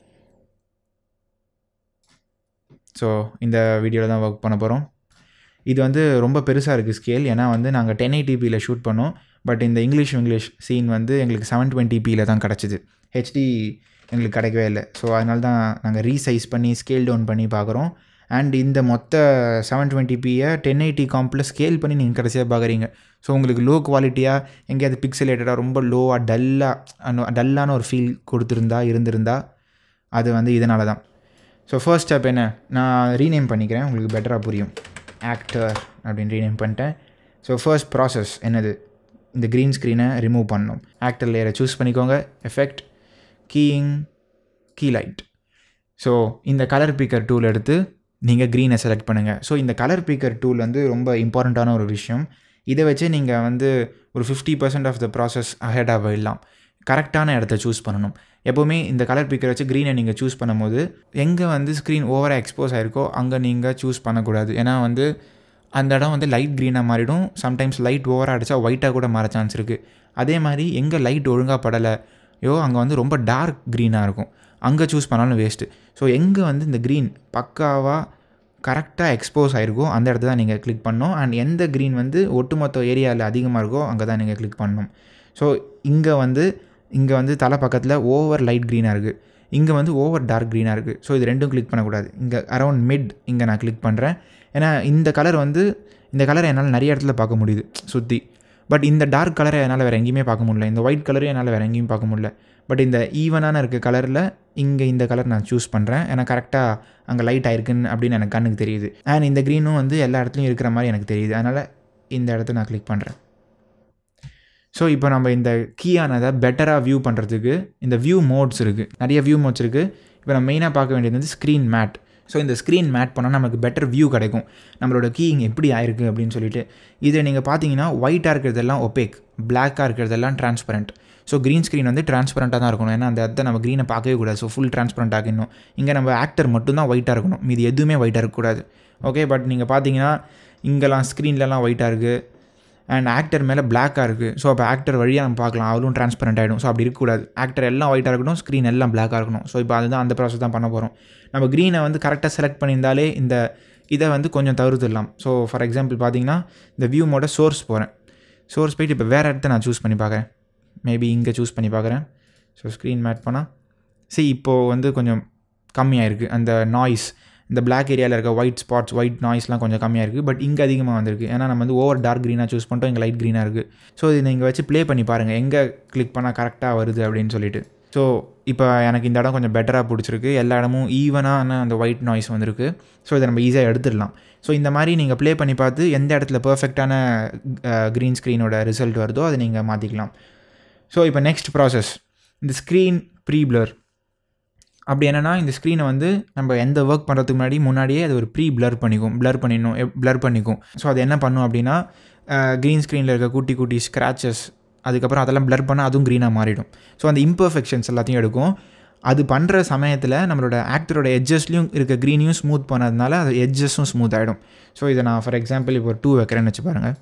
ஸோ இந்த வீடியோவில் தான் ஒர்க் பண்ண போகிறோம் இது வந்து ரொம்ப பெருசாக இருக்குது ஸ்கேல் ஏன்னா வந்து நாங்கள் டென் எயிட்டிபியில் ஷூட் பண்ணோம் பட் இந்த இங்கிலீஷ் இங்கிலீஷ் சீன் வந்து எங்களுக்கு செவன் டுவெண்ட்டிபியில் தான் கிடச்சிது ஹெச்டி எங்களுக்கு கிடைக்கவே இல்லை ஸோ அதனால தான் நாங்கள் ரீசைஸ் பண்ணி ஸ்கேல் டவுன் பண்ணி பார்க்குறோம் அண்ட் இந்த மொத்த செவன் டுவெண்ட்டிபியை டென் எயிட்டி காம்பில் ஸ்கேல் பண்ணி நீங்கள் கடைசியாக பார்க்குறீங்க ஸோ உங்களுக்கு லோ குவாலிட்டியாக எங்கேயாவது பிக்சலேட்டடாக ரொம்ப லோவாக டல்லாக டல்லான ஒரு ஃபீல் கொடுத்துருந்தா இருந்திருந்தா அது வந்து இதனால தான் ஸோ ஃபர்ஸ்ட் ஸ்டெப் என்ன நான் ரீநேம் பண்ணிக்கிறேன் உங்களுக்கு பெட்டராக புரியும் ஆக்டர் அப்படின்னு ரீநேம் பண்ணிட்டேன் ஸோ ஃபர்ஸ்ட் ப்ராசஸ் என்னது இந்த க்ரீன் ஸ்க்ரீனை ரிமூவ் பண்ணணும் ஆக்டர் லேயரை சூஸ் பண்ணிக்கோங்க effect keying key light so இந்த கலர் பிக்கர் டூல் எடுத்து நீங்கள் க்ரீனை செலக்ட் பண்ணுங்கள் ஸோ இந்த கலர் பிக்கர் டூல் வந்து ரொம்ப இம்பார்ட்டண்ட்டான ஒரு விஷயம் இதை வச்சு நீங்கள் வந்து ஒரு fifty percent of the process அஹெடாக போயிடலாம் கரெக்டான இடத்த சூஸ் பண்ணணும் எப்போவுமே இந்த கலர் பிக்கர் வச்சு க்ரீனை நீங்கள் சூஸ் பண்ணும்போது எங்கே வந்து ஸ்க்ரீன் ஓவராக எக்ஸ்போஸ் ஆகிருக்கோ அங்கே நீங்கள் சூஸ் பண்ணக்கூடாது ஏன்னா வந்து அந்த இடம் வந்து லைட் க்ரீனாக மாறிடும் சம்டைம்ஸ் லைட் ஓவராக அடித்தா ஒயிட்டாக கூட மாற சான்ஸ் இருக்குது அதே மாதிரி எங்கே லைட் ஒழுங்காக படலையோ அங்கே வந்து ரொம்ப டார்க் க்ரீனாக இருக்கும் அங்கே சூஸ் பண்ணாலும் வேஸ்ட்டு ஸோ எங்கே வந்து இந்த க்ரீன் பக்காவாக கரெக்டாக எக்ஸ்போஸ் ஆகிருக்கோ அந்த இடத்த தான் நீங்கள் கிளிக் பண்ணணும் அண்ட் எந்த க்ரீன் வந்து ஒட்டுமொத்த ஏரியாவில் அதிகமாக இருக்கோ அங்கே தான் நீங்கள் கிளிக் பண்ணணும் ஸோ இங்கே வந்து இங்கே வந்து தலை பக்கத்தில் ஓவர் லைட் க்ரீனாக இருக்குது இங்கே வந்து ஓவர் டார்க் க்ரீனாக இருக்குது ஸோ இது ரெண்டும் கிளிக் பண்ணக்கூடாது இங்கே அரௌண்ட் மிட் இங்கே நான் கிளிக் பண்ணுறேன் ஏன்னா இந்த கலர் வந்து இந்த கலரை என்னால் நிறைய இடத்துல பார்க்க முடியுது சுற்றி பட் இந்த டார்க் கலரை என்னால் வேறு எங்கேயுமே பார்க்க முடியல இந்த ஒயிட் கலரையும் என்னால் வேறு எங்கேயும் பார்க்க முடியல பட் இந்த ஈவனான இருக்க கலரில் இங்கே இந்த கலர் நான் சூஸ் பண்ணுறேன் ஏன்னா கரெக்டாக அங்கே லைட் ஆயிருக்குன்னு அப்படின்னு எனக்கு கண்ணுக்கு தெரியுது அண்ட் இந்த க்ரீனும் வந்து எல்லா இடத்துலையும் இருக்கிற மாதிரி எனக்கு தெரியுது அதனால் இந்த இடத்த நான் கிளிக் பண்ணுறேன் ஸோ இப்போ நம்ம இந்த கீயானதை பெட்டராக வியூ பண்ணுறதுக்கு இந்த வியூ மோட்ஸ் இருக்குது நிறைய வியூ மோட்ஸ் இருக்குது இப்போ நம்ம மெயினாக பார்க்க வேண்டியது வந்து ஸ்க்ரீன் மேட் ஸோ இந்த ஸ்க்ரீன் மேட் பண்ணால் நமக்கு பெட்டர் வியூ கிடைக்கும் நம்மளோட கீயிங் எப்படி ஆயிருக்கு அப்படின்னு சொல்லிட்டு இதை நீங்கள் பார்த்தீங்கன்னா ஒயிட்டாக இருக்கிறதெல்லாம் ஒப்பேக் பிளாக்காக இருக்கிறதெல்லாம் டிரான்ஸ்பரண்ட் ஸோ க்ரீன் ஸ்க்ரீன் வந்து டிரான்ஸ்பரண்ட்டாக தான் இருக்கணும் ஏன்னா அந்த இடத்த நம்ம க்ரீனை பார்க்கவே கூடாது ஸோ ஃபுல் டிரான்ஸ்பரண்ட் ஆகிடணும் இங்கே நம்ம ஆக்டர் மட்டும்தான் ஒயிட்டாக இருக்கணும் மீது எதுவுமே ஒயிட்டாக இருக்கக்கூடாது ஓகே பட் நீங்கள் பார்த்தீங்கன்னா இங்கெல்லாம் ஸ்க்ரீன்லலாம் ஒயிட்டாக இருக்குது அண்ட் ஆக்டர் மேலே பிளாக்காக இருக்குது ஸோ அப்போ ஆக்டர் வழியாக நம்ம பார்க்கலாம் அவரும் டிரான்ஸ்பரண்ட் ஆகிடும் ஸோ அப்படி இருக்கக்கூடாது ஆக்டர் எல்லாம் ஒயிட்டாக இருக்கணும் ஸ்க்ரீன் எல்லாம் பிளாக்காக இருக்கணும் ஸோ இப்போ அதுதான் அந்த ப்ராசஸ் தான் பண்ண போகிறோம் நம்ம க்ரீனை வந்து கரெக்டாக செலக்ட் பண்ணியிருந்தாலே இந்த இதை வந்து கொஞ்சம் தவிர்த்துடலாம் ஸோ ஃபார் எக்ஸாம்பிள் பார்த்தீங்கன்னா இந்த வியூ மோட சோர்ஸ் போகிறேன் சோர்ஸ் போயிட்டு இப்போ வேறு இடத்த நான் சூஸ் பண்ணி பார்க்குறேன் மேபி இங்கே சூஸ் பண்ணி பார்க்குறேன் ஸோ ஸ்க்ரீன் மேட் பண்ணால் சி இப்போது வந்து கொஞ்சம் கம்மியாக இருக்குது அந்த நாய்ஸ் இந்த பிளாக் ஏரியாவில் இருக்க ஒயிட் ஸ்பாட்ஸ் ஒயிட் நாய்ஸ்லாம் கொஞ்சம் கம்மியாக இருக்குது பட் இங்கே அதிகமாக வந்திருக்கு ஏன்னா நம்ம வந்து ஓவர் டார்க் க்ரீனாக சூஸ் பண்ணிட்டோம் இங்கே லைட் க்ரீனாக இருக்குது ஸோ இதை நீங்கள் வச்சு ப்ளே பண்ணி பாருங்கள் எங்கே கிளிக் பண்ணால் கரெக்டாக வருது அப்படின்னு சொல்லிட்டு ஸோ இப்போ எனக்கு இந்த இடம் கொஞ்சம் பெட்டராக பிடிச்சிருக்கு எல்லா இடமும் ஈவனான அந்த ஒயிட் நாய்ஸ் வந்திருக்கு ஸோ இதை நம்ம ஈஸியாக எடுத்துடலாம் ஸோ இந்த மாதிரி நீங்கள் ப்ளே பண்ணி பார்த்து எந்த இடத்துல பர்ஃபெக்டான க்ரீன் ஸ்க்ரீனோட ரிசல்ட் வருதோ அதை நீங்கள் மாற்றிக்கலாம் ஸோ இப்போ நெக்ஸ்ட் ப்ராசஸ் இந்த ஸ்க்ரீன் ப்ரீ பிளர் அப்படி என்னென்னா இந்த ஸ்க்ரீனை வந்து நம்ம எந்த ஒர்க் பண்ணுறதுக்கு முன்னாடி முன்னாடியே அது ஒரு ப்ரீ பிளர் பண்ணிக்கும் பிளர் பண்ணிடணும் பிளர் பண்ணிக்கும் ஸோ அது என்ன பண்ணும் அப்படின்னா க்ரீன் ஸ்க்ரீனில் இருக்க குட்டி குட்டி ஸ்க்ராச்சஸ் அதுக்கப்புறம் அதெல்லாம் பிளர் பண்ணால் அதுவும் க்ரீனாக மாறிடும் ஸோ அந்த இம்பர்ஃபெக்ஷன்ஸ் எல்லாத்தையும் எடுக்கும் அது பண்ணுற சமயத்தில் நம்மளோட ஆக்டரோட எட்ஜஸ்லையும் இருக்க க்ரீனையும் ஸ்மூத் பண்ணதுனால அது எட்ஜஸும் ஸ்மூத் ஆகிடும் ஸோ இதை நான் ஃபார் எக்ஸாம்பிள் இப்போ ஒரு டூ வைக்கிறேன்னு வச்சு பாருங்கள்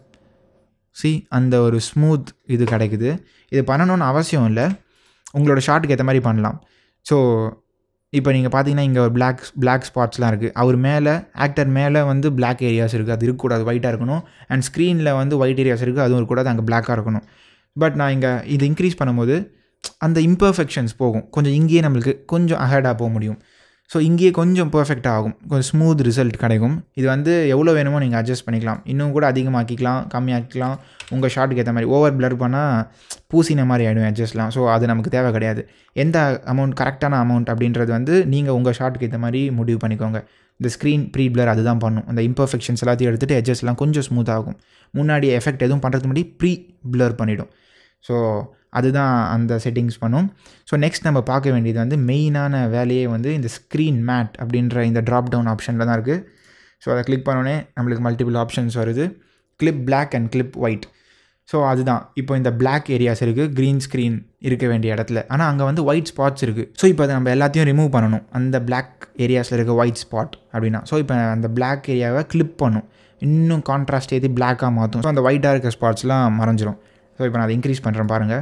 சி அந்த ஒரு ஸ்மூத் இது கிடைக்குது இது பண்ணணும்னு அவசியம் இல்லை உங்களோட ஷார்ட்டுக்கு ஏற்ற மாதிரி பண்ணலாம் ஸோ இப்போ நீங்கள் பார்த்தீங்கன்னா இங்கே ஒரு பிளாக் பிளாக் ஸ்பாட்ஸ்லாம் இருக்குது அவர் மேலே ஆக்டர் மேலே வந்து பிளாக் ஏரியாஸ் இருக்குது அது இருக்கக்கூடாது ஒயிட்டாக இருக்கணும் அண்ட் ஸ்க்ரீனில் வந்து ஒயிட் ஏரியாஸ் இருக்குது அதுவும் இருக்கக்கூடாது அங்கே பிளாக்காக இருக்கணும் பட் நான் இங்கே இது இன்க்ரீஸ் பண்ணும்போது அந்த இம்பர்ஃபெக்ஷன்ஸ் போகும் கொஞ்சம் இங்கேயே நம்மளுக்கு கொஞ்சம் அஹேடாக போக முடியும் ஸோ இங்கேயே கொஞ்சம் பர்ஃபெக்டாக ஆகும் கொஞ்சம் ஸ்மூத் ரிசல்ட் கிடைக்கும் இது வந்து எவ்வளோ வேணுமோ நீங்கள் அட்ஜஸ்ட் பண்ணிக்கலாம் இன்னும் கூட அதிகமாக்கிக்கலாம் கம்மியாக்கிக்கலாம் உங்கள் ஷார்ட்டுக்கு ஏற்ற மாதிரி ஓவர் பிளர் பண்ணால் பூசின மாதிரி ஆகிடும் அட்ஜஸ்ட்லாம் ஸோ அது நமக்கு தேவை கிடையாது எந்த அமௌண்ட் கரெக்டான அமௌண்ட் அப்படின்றது வந்து நீங்கள் உங்கள் ஷார்ட்டுக்கு ஏற்ற மாதிரி முடிவு பண்ணிக்கோங்க இந்த ஸ்க்ரீன் ப்ரீ பிளர் அதுதான் பண்ணும் அந்த இம்பர்ஃபெக்ஷன்ஸ் எல்லாத்தையும் எடுத்துகிட்டு எட்ஜஸ்ட்லாம் கொஞ்சம் ஸ்மூத் ஆகும் முன்னாடி எஃபெக்ட் எதுவும் பண்ணுறதுக்கு முன்னாடி ப்ரீ பிளர் பண்ணிவிடும் ஸோ அதுதான் அந்த செட்டிங்ஸ் பண்ணும் ஸோ நெக்ஸ்ட் நம்ம பார்க்க வேண்டியது வந்து மெயினான வேலையே வந்து இந்த ஸ்க்ரீன் மேட் அப்படின்ற இந்த ட்ராப் டவுன் ஆப்ஷனில் தான் இருக்குது ஸோ அதை கிளிக் பண்ணோடனே நம்மளுக்கு மல்டிபிள் ஆப்ஷன்ஸ் வருது clip black and clip white so அதுதான் இப்போ இந்த பிளாக் ஏரியாஸ் இருக்குது க்ரீன் ஸ்க்ரீன் இருக்க வேண்டிய இடத்துல ஆனால் அங்கே வந்து ஒயிட் ஸ்பாட்ஸ் இருக்குது ஸோ இப்போ அதை நம்ம எல்லாத்தையும் ரிமூவ் பண்ணணும் அந்த பிளாக் ஏரியாஸில் இருக்க ஒயிட் ஸ்பாட் அப்படின்னா ஸோ இப்போ அந்த பிளாக் ஏரியாவை கிளிப் பண்ணும் இன்னும் கான்ட்ராஸ்ட் ஏற்றி பிளாக்காக மாற்றும் ஸோ அந்த ஒயிட்டாக இருக்க ஸ்பாட்ஸ்லாம் மறைஞ்சிரும் ஸோ இப்போ நான் அதை இன்க்ரீஸ் பண்ணுறேன் பாருங்கள்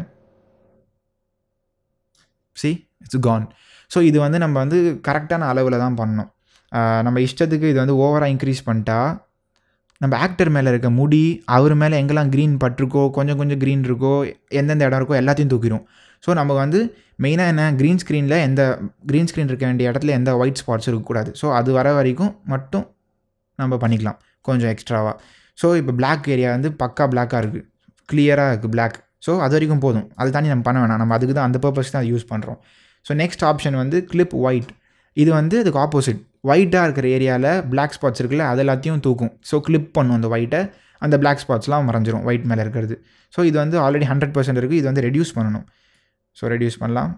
சி இட்ஸ் கான் ஸோ இது வந்து நம்ம வந்து கரெக்டான அளவில் தான் பண்ணணும் ஆஹ் நம்ம இஷ்டத்துக்கு இது வந்து ஓவராக இன்க்ரீஸ் பண்ணிட்டா நம்ம ஆக்டர் மேலே இருக்க முடி அவர் மேலே எங்கெல்லாம் க்ரீன் பட்டிருக்கோ கொஞ்சம் கொஞ்சம் க்ரீன் இருக்கோ எந்தெந்த இடம் இருக்கோ எல்லாத்தையும் தூக்கிடும் ஸோ நம்ம வந்து மெயினாக என்ன க்ரீன் ஸ்க்ரீனில் எந்த க்ரீன் ஸ்க்ரீன் இருக்க வேண்டிய இடத்துல எந்த ஒயிட் ஸ்பாட்ஸ் இருக்கக்கூடாது ஸோ அது வர வரைக்கும் மட்டும் நம்ம பண்ணிக்கலாம் கொஞ்சம் எக்ஸ்ட்ராவாக ஸோ இப்போ பிளாக் ஏரியா வந்து பக்கா பிளாக்காக இருக்குது கிளியராக இருக்குது பிளாக் ஸோ அது வரைக்கும் போதும் அது தாண்டி நம்ம பண்ண வேணாம் நம்ம அதுக்கு தான் அந்த பர்பஸ் தான் யூஸ் பண்ணுறோம் ஸோ நெக்ஸ்ட் ஆப்ஷன் வந்து கிளிப் ஒயிட் இது வந்து அதுக்கு ஆப்போசிட் ஒயிட்டாக இருக்கிற ஏரியாவில் பிளாக் ஸ்பாட்ஸ் இருக்குல்ல அது எல்லாத்தையும் தூக்கும் ஸோ கிளிப் பண்ணும் அந்த ஒயிட்டை அந்த பிளாக் ஸ்பாட்ஸ்லாம் மறைஞ்சிரும் ஒயிட் மேலே இருக்கிறது ஸோ இது வந்து ஆல்ரெடி ஹண்ட்ரட் பர்சன்ட் இருக்குது இது வந்து ரெடியூஸ் பண்ணணும் ஸோ ரெடியூஸ் பண்ணலாம்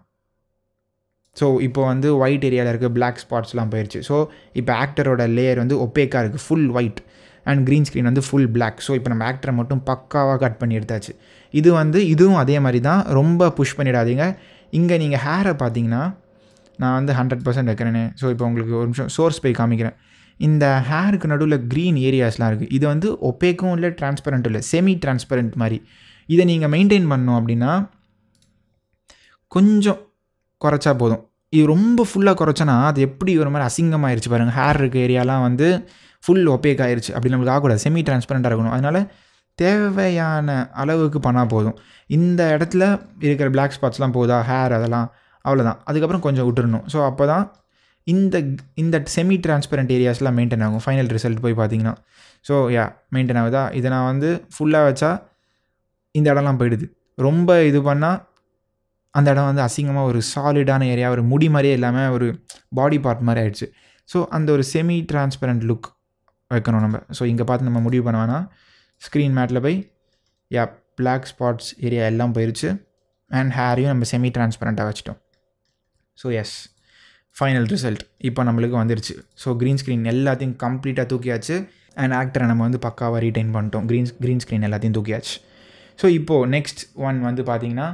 ஸோ இப்போ வந்து ஒயிட் ஏரியாவில் இருக்க பிளாக் ஸ்பாட்ஸ்லாம் போயிடுச்சு ஸோ இப்போ ஆக்டரோட லேயர் வந்து ஒப்பேக்காக இருக்குது full white and green screen வந்து ஃபுல் பிளாக் ஸோ இப்போ நம்ம ஆக்டரை மட்டும் பக்காவாக கட் பண்ணி எடுத்தாச்சு இது வந்து இதுவும் அதே மாதிரி தான் ரொம்ப புஷ் பண்ணிடாதீங்க இங்கே நீங்கள் ஹேரை பார்த்தீங்கன்னா நான் வந்து ஹண்ட்ரட் பர்சன்ட் வைக்கிறேனே ஸோ இப்போ உங்களுக்கு ஒரு நிமிஷம் சோர்ஸ் போய் காமிக்கிறேன் இந்த ஹேருக்கு நடுவில் க்ரீன் ஏரியாஸ்லாம் இருக்குது இது வந்து ஒப்பேக்கும் இல்லை டிரான்ஸ்பரண்ட்டும் இல்லை செமி டிரான்ஸ்பரண்ட் மாதிரி இதை நீங்கள் மெயின்டைன் பண்ணணும் அப்படின்னா கொஞ்சம் குறைச்சா போதும் இது ரொம்ப ஃபுல்லாக குறைச்சனா அது எப்படி ஒரு மாதிரி அசிங்கமாயிருச்சு பாருங்கள் ஹேர் இருக்க ஏரியாலாம் வந்து ஃபுல் ஒப்பேக் ஆயிருச்சு அப்படி நம்மளுக்கு ஆகக்கூடாது செமி டிரான்ஸ்பரண்ட்டாக இருக்கணும் அதனால் தேவையான அளவுக்கு பண்ணால் போதும் இந்த இடத்துல இருக்கிற பிளாக் ஸ்பாட்ஸ்லாம் போகுதா ஹேர் அதெல்லாம் அவ்வளோதான் அதுக்கப்புறம் கொஞ்சம் விட்டுறணும் ஸோ அப்போ தான் இந்த இந்த செமி டிரான்ஸ்பரண்ட் ஏரியாஸ்லாம் மெயின்டைன் ஆகும் ஃபைனல் ரிசல்ட் போய் பார்த்தீங்கன்னா ஸோ யா மெயின்டைன் ஆகுதா இதை நான் வந்து ஃபுல்லாக வச்சா இந்த இடம்லாம் போயிடுது ரொம்ப இது பண்ணால் அந்த இடம் வந்து அசிங்கமாக ஒரு சாலிடான ஏரியா ஒரு முடி மாதிரியே இல்லாமல் ஒரு பாடி பார்ட் மாதிரி ஆயிடுச்சு ஸோ அந்த ஒரு செமி டிரான்ஸ்பரண்ட் லுக் வைக்கணும் நம்ம ஸோ இங்கே பார்த்து நம்ம முடிவு பண்ண வேணாம் ஸ்க்ரீன் மேட்டில் போய் யா பிளாக் ஸ்பாட்ஸ் ஏரியா எல்லாம் போயிடுச்சு அண்ட் ஹேரையும் நம்ம செமி டிரான்ஸ்பரண்ட்டாக வச்சிட்டோம் ஸோ எஸ் ஃபைனல் ரிசல்ட் இப்போ நம்மளுக்கு வந்துருச்சு ஸோ க்ரீன் ஸ்க்ரீன் எல்லாத்தையும் கம்ப்ளீட்டாக தூக்கியாச்சு அண்ட் ஆக்டரை நம்ம வந்து பக்காவாக ரீடைன் பண்ணிட்டோம் க்ரீன் க்ரீன் ஸ்க்ரீன் எல்லாத்தையும் தூக்கியாச்சு ஸோ இப்போது நெக்ஸ்ட் ஒன் வந்து பார்த்திங்கன்னா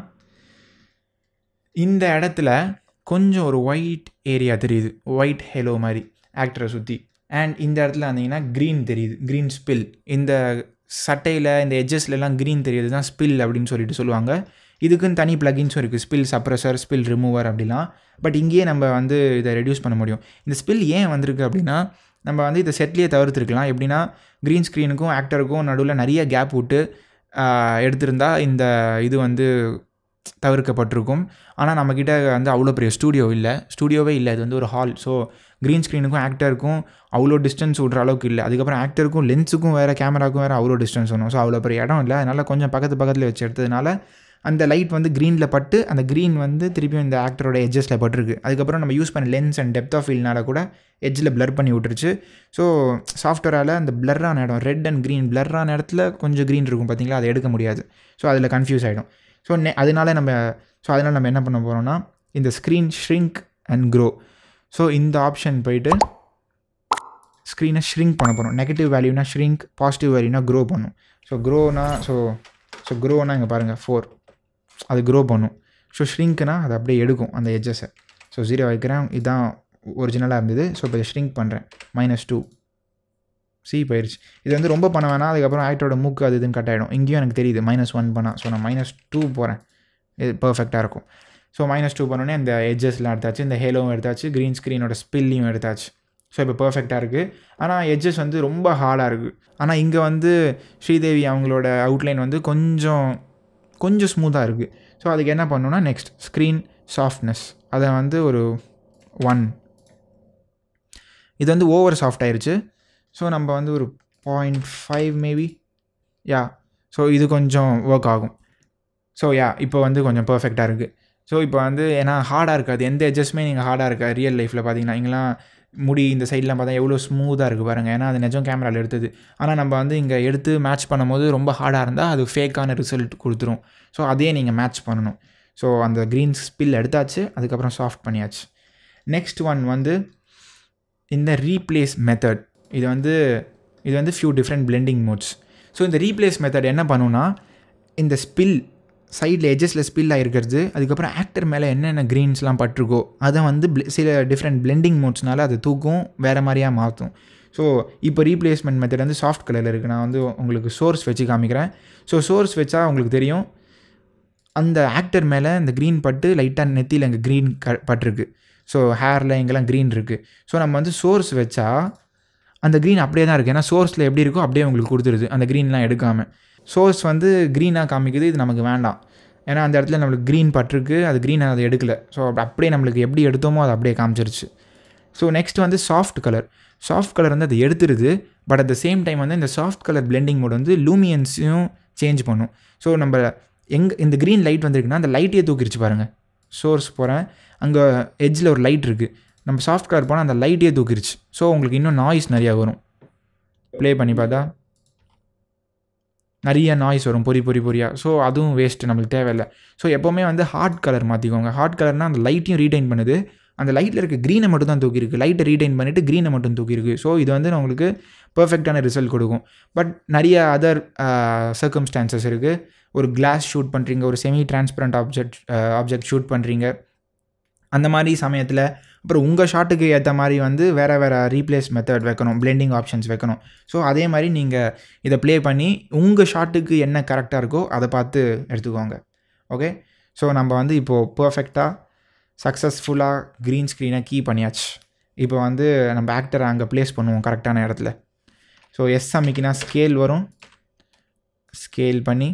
இந்த இடத்துல கொஞ்சம் ஒரு ஒயிட் ஏரியா தெரியுது ஒயிட் ஹெலோ மாதிரி ஆக்டரை சுற்றி அண்ட் இந்த இடத்துல வந்தீங்கன்னா க்ரீன் தெரியுது க்ரீன் ஸ்பில் இந்த சட்டையில் இந்த எட்ஜஸ்லலாம் க்ரீன் தெரியுது தான் ஸ்பில் அப்படின்னு சொல்லிட்டு சொல்லுவாங்க இதுக்குன்னு தனி ப்ளகின்ஸும் இருக்குது ஸ்பில் சப்ரஸர் ஸ்பில் ரிமூவர் அப்படிலாம் பட் இங்கேயே நம்ம வந்து இதை ரெடியூஸ் பண்ண முடியும் இந்த ஸ்பில் ஏன் வந்திருக்கு அப்படின்னா நம்ம வந்து இதை செட்லேயே தவிர்த்துருக்கலாம் எப்படின்னா க்ரீன் ஸ்க்ரீனுக்கும் ஆக்டருக்கும் நடுவில் நிறைய கேப் விட்டு எடுத்திருந்தா இந்த இது வந்து தவிர்க்கப்பட்டிருக்கும் ஆனால் நம்மக்கிட்ட வந்து அவ்வளோ பெரிய ஸ்டூடியோ இல்லை ஸ்டூடியோவே இல்லை இது வந்து ஒரு ஹால் ஸோ க்ரீன் ஸ்க்ரீனுக்கும் ஆக்டருக்கும் அவ்வளோ டிஸ்டன்ஸ் விட்ற அளவுக்கு இல்லை அதுக்கப்புறம் ஆக்டருக்கும் லென்ஸுக்கும் வேறு கேமராக்கும் வேறு அவ்வளோ டிஸ்டன்ஸ் வேணும் ஸோ அவ்வளோ பெரிய இடம் இல்லை அதனால் கொஞ்சம் பக்கத்து பக்கத்தில் வச்சு எடுத்ததுனால அந்த லைட் வந்து க்ரீனில் பட்டு அந்த க்ரீன் வந்து திருப்பியும் இந்த ஆக்டரோட எட்ஜஸில் பட்டிருக்கு அதுக்கப்புறம் நம்ம யூஸ் பண்ண லென்ஸ் அண்ட் டெப்த் ஆஃப் ஃபீல்னால கூட எட்ஜில் பிளர் பண்ணி விட்டுருச்சு ஸோ சாஃப்ட்வேரால் அந்த பிளர்ரான இடம் ரெட் அண்ட் க்ரீன் பிளர்ரான இடத்துல கொஞ்சம் க்ரீன் இருக்கும் பார்த்தீங்களா அதை எடுக்க முடியாது ஸோ அதில் கன்ஃபியூஸ் ஆகிடும் ஸோ நெ அதனால நம்ம ஸோ அதனால் நம்ம என்ன பண்ண போகிறோம்னா இந்த screen shrink and grow so இந்த ஆப்ஷன் போயிட்டு ஸ்க்ரீனை ஷ்ரிங்க் பண்ண போகிறோம் நெகட்டிவ் வேல்யூனா ஷ்ரிங்க் பாசிட்டிவ் வேல்யூனா க்ரோ பண்ணும் ஸோ க்ரோனா ஸோ ஸோ க்ரோனா இங்கே பாருங்கள் ஃபோர் அது க்ரோ பண்ணும் ஸோ ஷ்ரிங்க்னா அது அப்படியே எடுக்கும் அந்த எட்ஜஸை ஸோ ஜீரோ வைக்கிறேன் இதுதான் ஒரிஜினலாக இருந்தது ஸோ இப்போ ஷ்ரிங்க் பண்ணுறேன் மைனஸ் டூ சி போயிடுச்சு இது வந்து ரொம்ப பண்ண வேணாம் அதுக்கப்புறம் ஆக்டரோட மூக்கு அது இதுன்னு கட் ஆகிடும் இங்கேயும் எனக்கு தெரியுது மைனஸ் ஒன் பண்ணால் ஸோ நான் மைனஸ் டூ போகிறேன் இது பர்ஃபெக்டாக இருக்கும் ஸோ மைனஸ் டூ பண்ணோடனே இந்த எட்ஜஸ்லாம் எடுத்தாச்சு இந்த ஹேலோவும் எடுத்தாச்சு க்ரீன் ஸ்க்ரீனோட ஸ்பில்லையும் எடுத்தாச்சு ஸோ இப்போ பர்ஃபெக்டாக இருக்குது ஆனால் எட்ஜஸ் வந்து ரொம்ப ஹார்டாக இருக்குது ஆனால் இங்கே வந்து ஸ்ரீதேவி அவங்களோட அவுட்லைன் வந்து கொஞ்சம் கொஞ்சம் ஸ்மூத்தாக இருக்குது ஸோ அதுக்கு என்ன பண்ணணும்னா நெக்ஸ்ட் ஸ்க்ரீன் சாஃப்ட்னஸ் அதை வந்து ஒரு ஒன் இது வந்து ஓவர் சாஃப்ட் ஆயிருச்சு ஸோ நம்ம வந்து ஒரு point five maybe yeah so இது கொஞ்சம் ஒர்க் ஆகும் ஸோ யா இப்போ வந்து கொஞ்சம் பர்ஃபெக்டாக இருக்குது ஸோ இப்போ வந்து ஏன்னா ஹார்டாக இருக்காது எந்த எட்ஜஸ்மே நீங்கள் ஹார்டாக இருக்கா ரியல் லைஃப்பில் பார்த்தீங்கன்னா இங்கெல்லாம் முடி இந்த சைட்லாம் பார்த்தா எவ்வளோ ஸ்மூத்தாக இருக்குது பாருங்கள் ஏன்னா அது நிஜம் கேமராவில் எடுத்தது ஆனால் நம்ம வந்து இங்கே எடுத்து மேட்ச் பண்ணும்போது ரொம்ப ஹார்டாக இருந்தால் அது ஃபேக்கான ரிசல்ட் கொடுத்துரும் ஸோ அதே நீங்கள் மேட்ச் பண்ணணும் ஸோ அந்த க்ரீன் ஸ்பில் எடுத்தாச்சு அதுக்கப்புறம் சாஃப்ட் பண்ணியாச்சு நெக்ஸ்ட் ஒன் வந்து இந்த ரீப்ளேஸ் மெத்தட் இது வந்து இது வந்து few different blending modes so இந்த ரீப்ளேஸ் மெத்தட் என்ன பண்ணுன்னா இந்த ஸ்பில் சைடில் எஜஸில் ஸ்பில் ஆகிருக்கிறது அதுக்கப்புறம் ஆக்டர் மேலே என்னென்ன க்ரீன்ஸ்லாம் பட்டிருக்கோ அதை வந்து bl- சில டிஃப்ரெண்ட் பிளெண்டிங் மோட்ஸ்னால அதை தூக்கும் வேறு மாதிரியாக மாற்றும் ஸோ இப்போ ரீப்ளேஸ்மெண்ட் மெத்தட் வந்து சாஃப்ட் கலரில் இருக்குது நான் வந்து உங்களுக்கு சோர்ஸ் வச்சு காமிக்கிறேன் ஸோ சோர்ஸ் வச்சா உங்களுக்கு தெரியும் அந்த ஆக்டர் மேலே இந்த க்ரீன் பட்டு லைட்டாக நெத்தியில் இங்கே க்ரீன் க பட்டிருக்கு ஸோ ஹேரில் இங்கெல்லாம் க்ரீன் இருக்குது ஸோ நம்ம வந்து சோர்ஸ் வச்சா அந்த க்ரீன் அப்படியே தான் இருக்குது ஏன்னா சோர்ஸில் எப்படி இருக்கோ அப்படியே உங்களுக்கு கொடுத்துருது அந்த க்ரீன்லாம் எடுக்காமல் சோர்ஸ் வந்து க்ரீனாக காமிக்குது இது நமக்கு வேண்டாம் ஏன்னா அந்த இடத்துல நம்மளுக்கு க்ரீன் பட்டிருக்கு அது க்ரீன் அதை எடுக்கல ஸோ அப்படியே நம்மளுக்கு எப்படி எடுத்தோமோ அது அப்படியே காமிச்சிருச்சு ஸோ நெக்ஸ்ட் வந்து சாஃப்ட் கலர் சாஃப்ட் கலர் வந்து அது எடுத்துருது but at the same time வந்து இந்த சாஃப்ட் கலர் பிளெண்டிங் மோட் வந்து லூமியன்ஸையும் சேஞ்ச் பண்ணும் ஸோ நம்ம எங்கே இந்த க்ரீன் லைட் வந்திருக்குன்னா அந்த லைட்டையே தூக்கிடுச்சு பாருங்கள் சோர்ஸ் போகிறேன் அங்கே எட்ஜில் ஒரு லைட் இருக்குது நம்ம சாஃப்ட் கலர் போனால் அந்த லைட்டையே தூக்கிடுச்சு ஸோ உங்களுக்கு இன்னும் நாய்ஸ் நிறையா வரும் ப்ளே பண்ணி பார்த்தா நிறைய நாய்ஸ் வரும் பொறி பொறி பொரியா ஸோ அதுவும் வேஸ்ட்டு நம்மளுக்கு தேவையில்லை ஸோ எப்போவுமே வந்து ஹார்ட் கலர் மாற்றிக்கோங்க ஹார்ட் கலர்னால் அந்த லைட்டையும் ரீடைன் பண்ணுது அந்த லைட்டில் இருக்க க்ரீனை மட்டும் தான் தூக்கியிருக்கு லைட்டை ரீடைன் பண்ணிவிட்டு க்ரீனை மட்டும் தூக்கியிருக்கு ஸோ இது வந்து உங்களுக்கு பர்ஃபெக்டான ரிசல்ட் கொடுக்கும் பட் நிறைய அதர் சர்க்கம்ஸ்டான்சஸ் இருக்குது ஒரு கிளாஸ் ஷூட் பண்ணுறீங்க ஒரு semi transparent object object shoot பண்ணுறீங்க அந்த மாதிரி சமயத்தில் அப்புறம் உங்கள் ஷாட்டுக்கு ஏற்ற மாதிரி வந்து வேறு வேறு ரீப்ளேஸ் மெத்தட் வைக்கணும் பிளெண்டிங் ஆப்ஷன்ஸ் வைக்கணும் ஸோ அதே மாதிரி நீங்கள் இதை ப்ளே பண்ணி உங்கள் ஷாட்டுக்கு என்ன கரெக்டாக இருக்கோ அதை பார்த்து எடுத்துக்கோங்க ஓகே ஸோ நம்ம வந்து இப்போது பர்ஃபெக்டாக சக்ஸஸ்ஃபுல்லாக க்ரீன் ஸ்க்ரீனை கீ பண்ணியாச்சு இப்போ வந்து நம்ம ஆக்டரை அங்கே ப்ளேஸ் பண்ணுவோம் கரெக்டான இடத்துல ஸோ எஸ் அமைக்கினா ஸ்கேல் வரும் ஸ்கேல் பண்ணி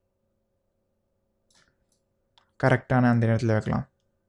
கரெக்டான அந்த இடத்துல வைக்கலாம்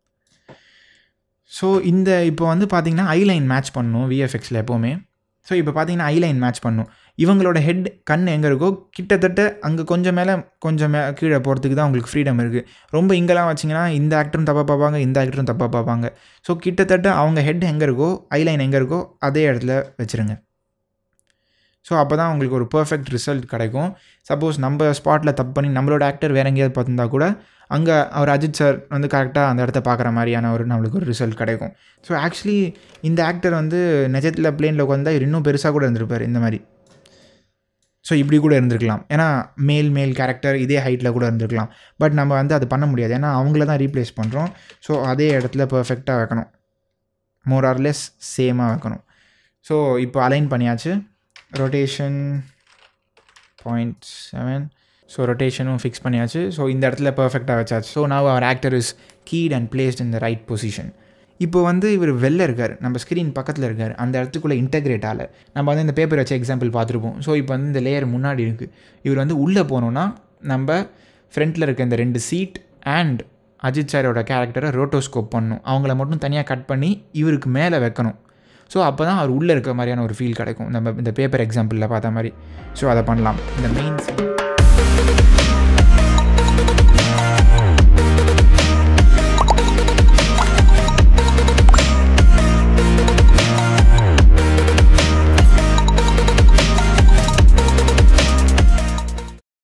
ஸோ இந்த இப்போ வந்து பார்த்தீங்கன்னா ஐலைன் மேட்ச் பண்ணணும் விஎஃப்எக்ஸில் எப்போவுமே ஸோ இப்போ பார்த்தீங்கன்னா ஐலைன் மேட்ச் பண்ணும் இவங்களோட ஹெட் கண் எங்கே இருக்கோ கிட்டத்தட்ட அங்கே கொஞ்சம் மேலே கொஞ்சம் மே கீழே போகிறதுக்கு தான் உங்களுக்கு ஃப்ரீடம் இருக்குது ரொம்ப இங்கெல்லாம் வச்சிங்கன்னா இந்த ஆக்டரும் தப்பாக பார்ப்பாங்க இந்த ஆக்டரும் தப்பாக பார்ப்பாங்க ஸோ கிட்டத்தட்ட அவங்க ஹெட் எங்கே இருக்கோ ஐலைன் எங்கே இருக்கோ அதே இடத்துல வச்சுருங்க ஸோ அப்போ தான் உங்களுக்கு ஒரு பர்ஃபெக்ட் ரிசல்ட் கிடைக்கும் சப்போஸ் நம்ம ஸ்பாட்டில் தப்பு பண்ணி நம்மளோட ஆக்டர் வேறு எங்கேயாவது பார்த்துருந்தா கூட அங்கே அவர் அஜித் சார் வந்து கரெக்டாக அந்த இடத்த பார்க்குற மாதிரியான ஒரு நம்மளுக்கு ஒரு ரிசல்ட் கிடைக்கும் ஸோ ஆக்சுவலி இந்த ஆக்டர் வந்து நிஜத்தில் பிளேனில் உட்காந்தா இவர் இன்னும் பெருசாக கூட இருந்திருப்பார் இந்த மாதிரி ஸோ இப்படி கூட இருந்திருக்கலாம் ஏன்னா மேல் மேல் கேரக்டர் இதே ஹைட்டில் கூட இருந்திருக்கலாம் பட் நம்ம வந்து அது பண்ண முடியாது ஏன்னா அவங்கள தான் ரீப்ளேஸ் பண்ணுறோம் ஸோ அதே இடத்துல பர்ஃபெக்டாக வைக்கணும் மோர் ஆர்லெஸ் சேமாக வைக்கணும் ஸோ இப்போ அலைன் பண்ணியாச்சு ரொட்டேஷன் பாயிண்ட் செவன் ஸோ ரொட்டேஷனும் ஃபிக்ஸ் பண்ணியாச்சு ஸோ இந்த இடத்துல பர்ஃபெக்டாக வச்சாச்சு so now our actor is keyed and placed in the right position இப்போ வந்து இவர் வெளில இருக்கார் நம்ம ஸ்க்ரீன் பக்கத்தில் இருக்கார் அந்த இடத்துக்குள்ளே இன்டெகிரேட் ஆகலை நம்ம வந்து இந்த பேப்பர் வச்ச எக்ஸாம்பிள் பார்த்துருப்போம் ஸோ இப்போ வந்து இந்த லேயர் முன்னாடி இருக்குது இவர் வந்து உள்ளே போனோன்னா நம்ம ஃப்ரண்ட்டில் இருக்க இந்த ரெண்டு சீட் அண்ட் அஜித் சாரோட கேரக்டரை ரோட்டோஸ்கோப் பண்ணணும் அவங்கள மட்டும் தனியாக கட் பண்ணி இவருக்கு மேலே வைக்கணும் ஸோ அப்போ தான் அவர் உள்ளே இருக்க மாதிரியான ஒரு ஃபீல் கிடைக்கும் நம்ம இந்த பேப்பர் எக்ஸாம்பிளில் பார்த்த மாதிரி ஸோ அதை பண்ணலாம் இந்த மெயின்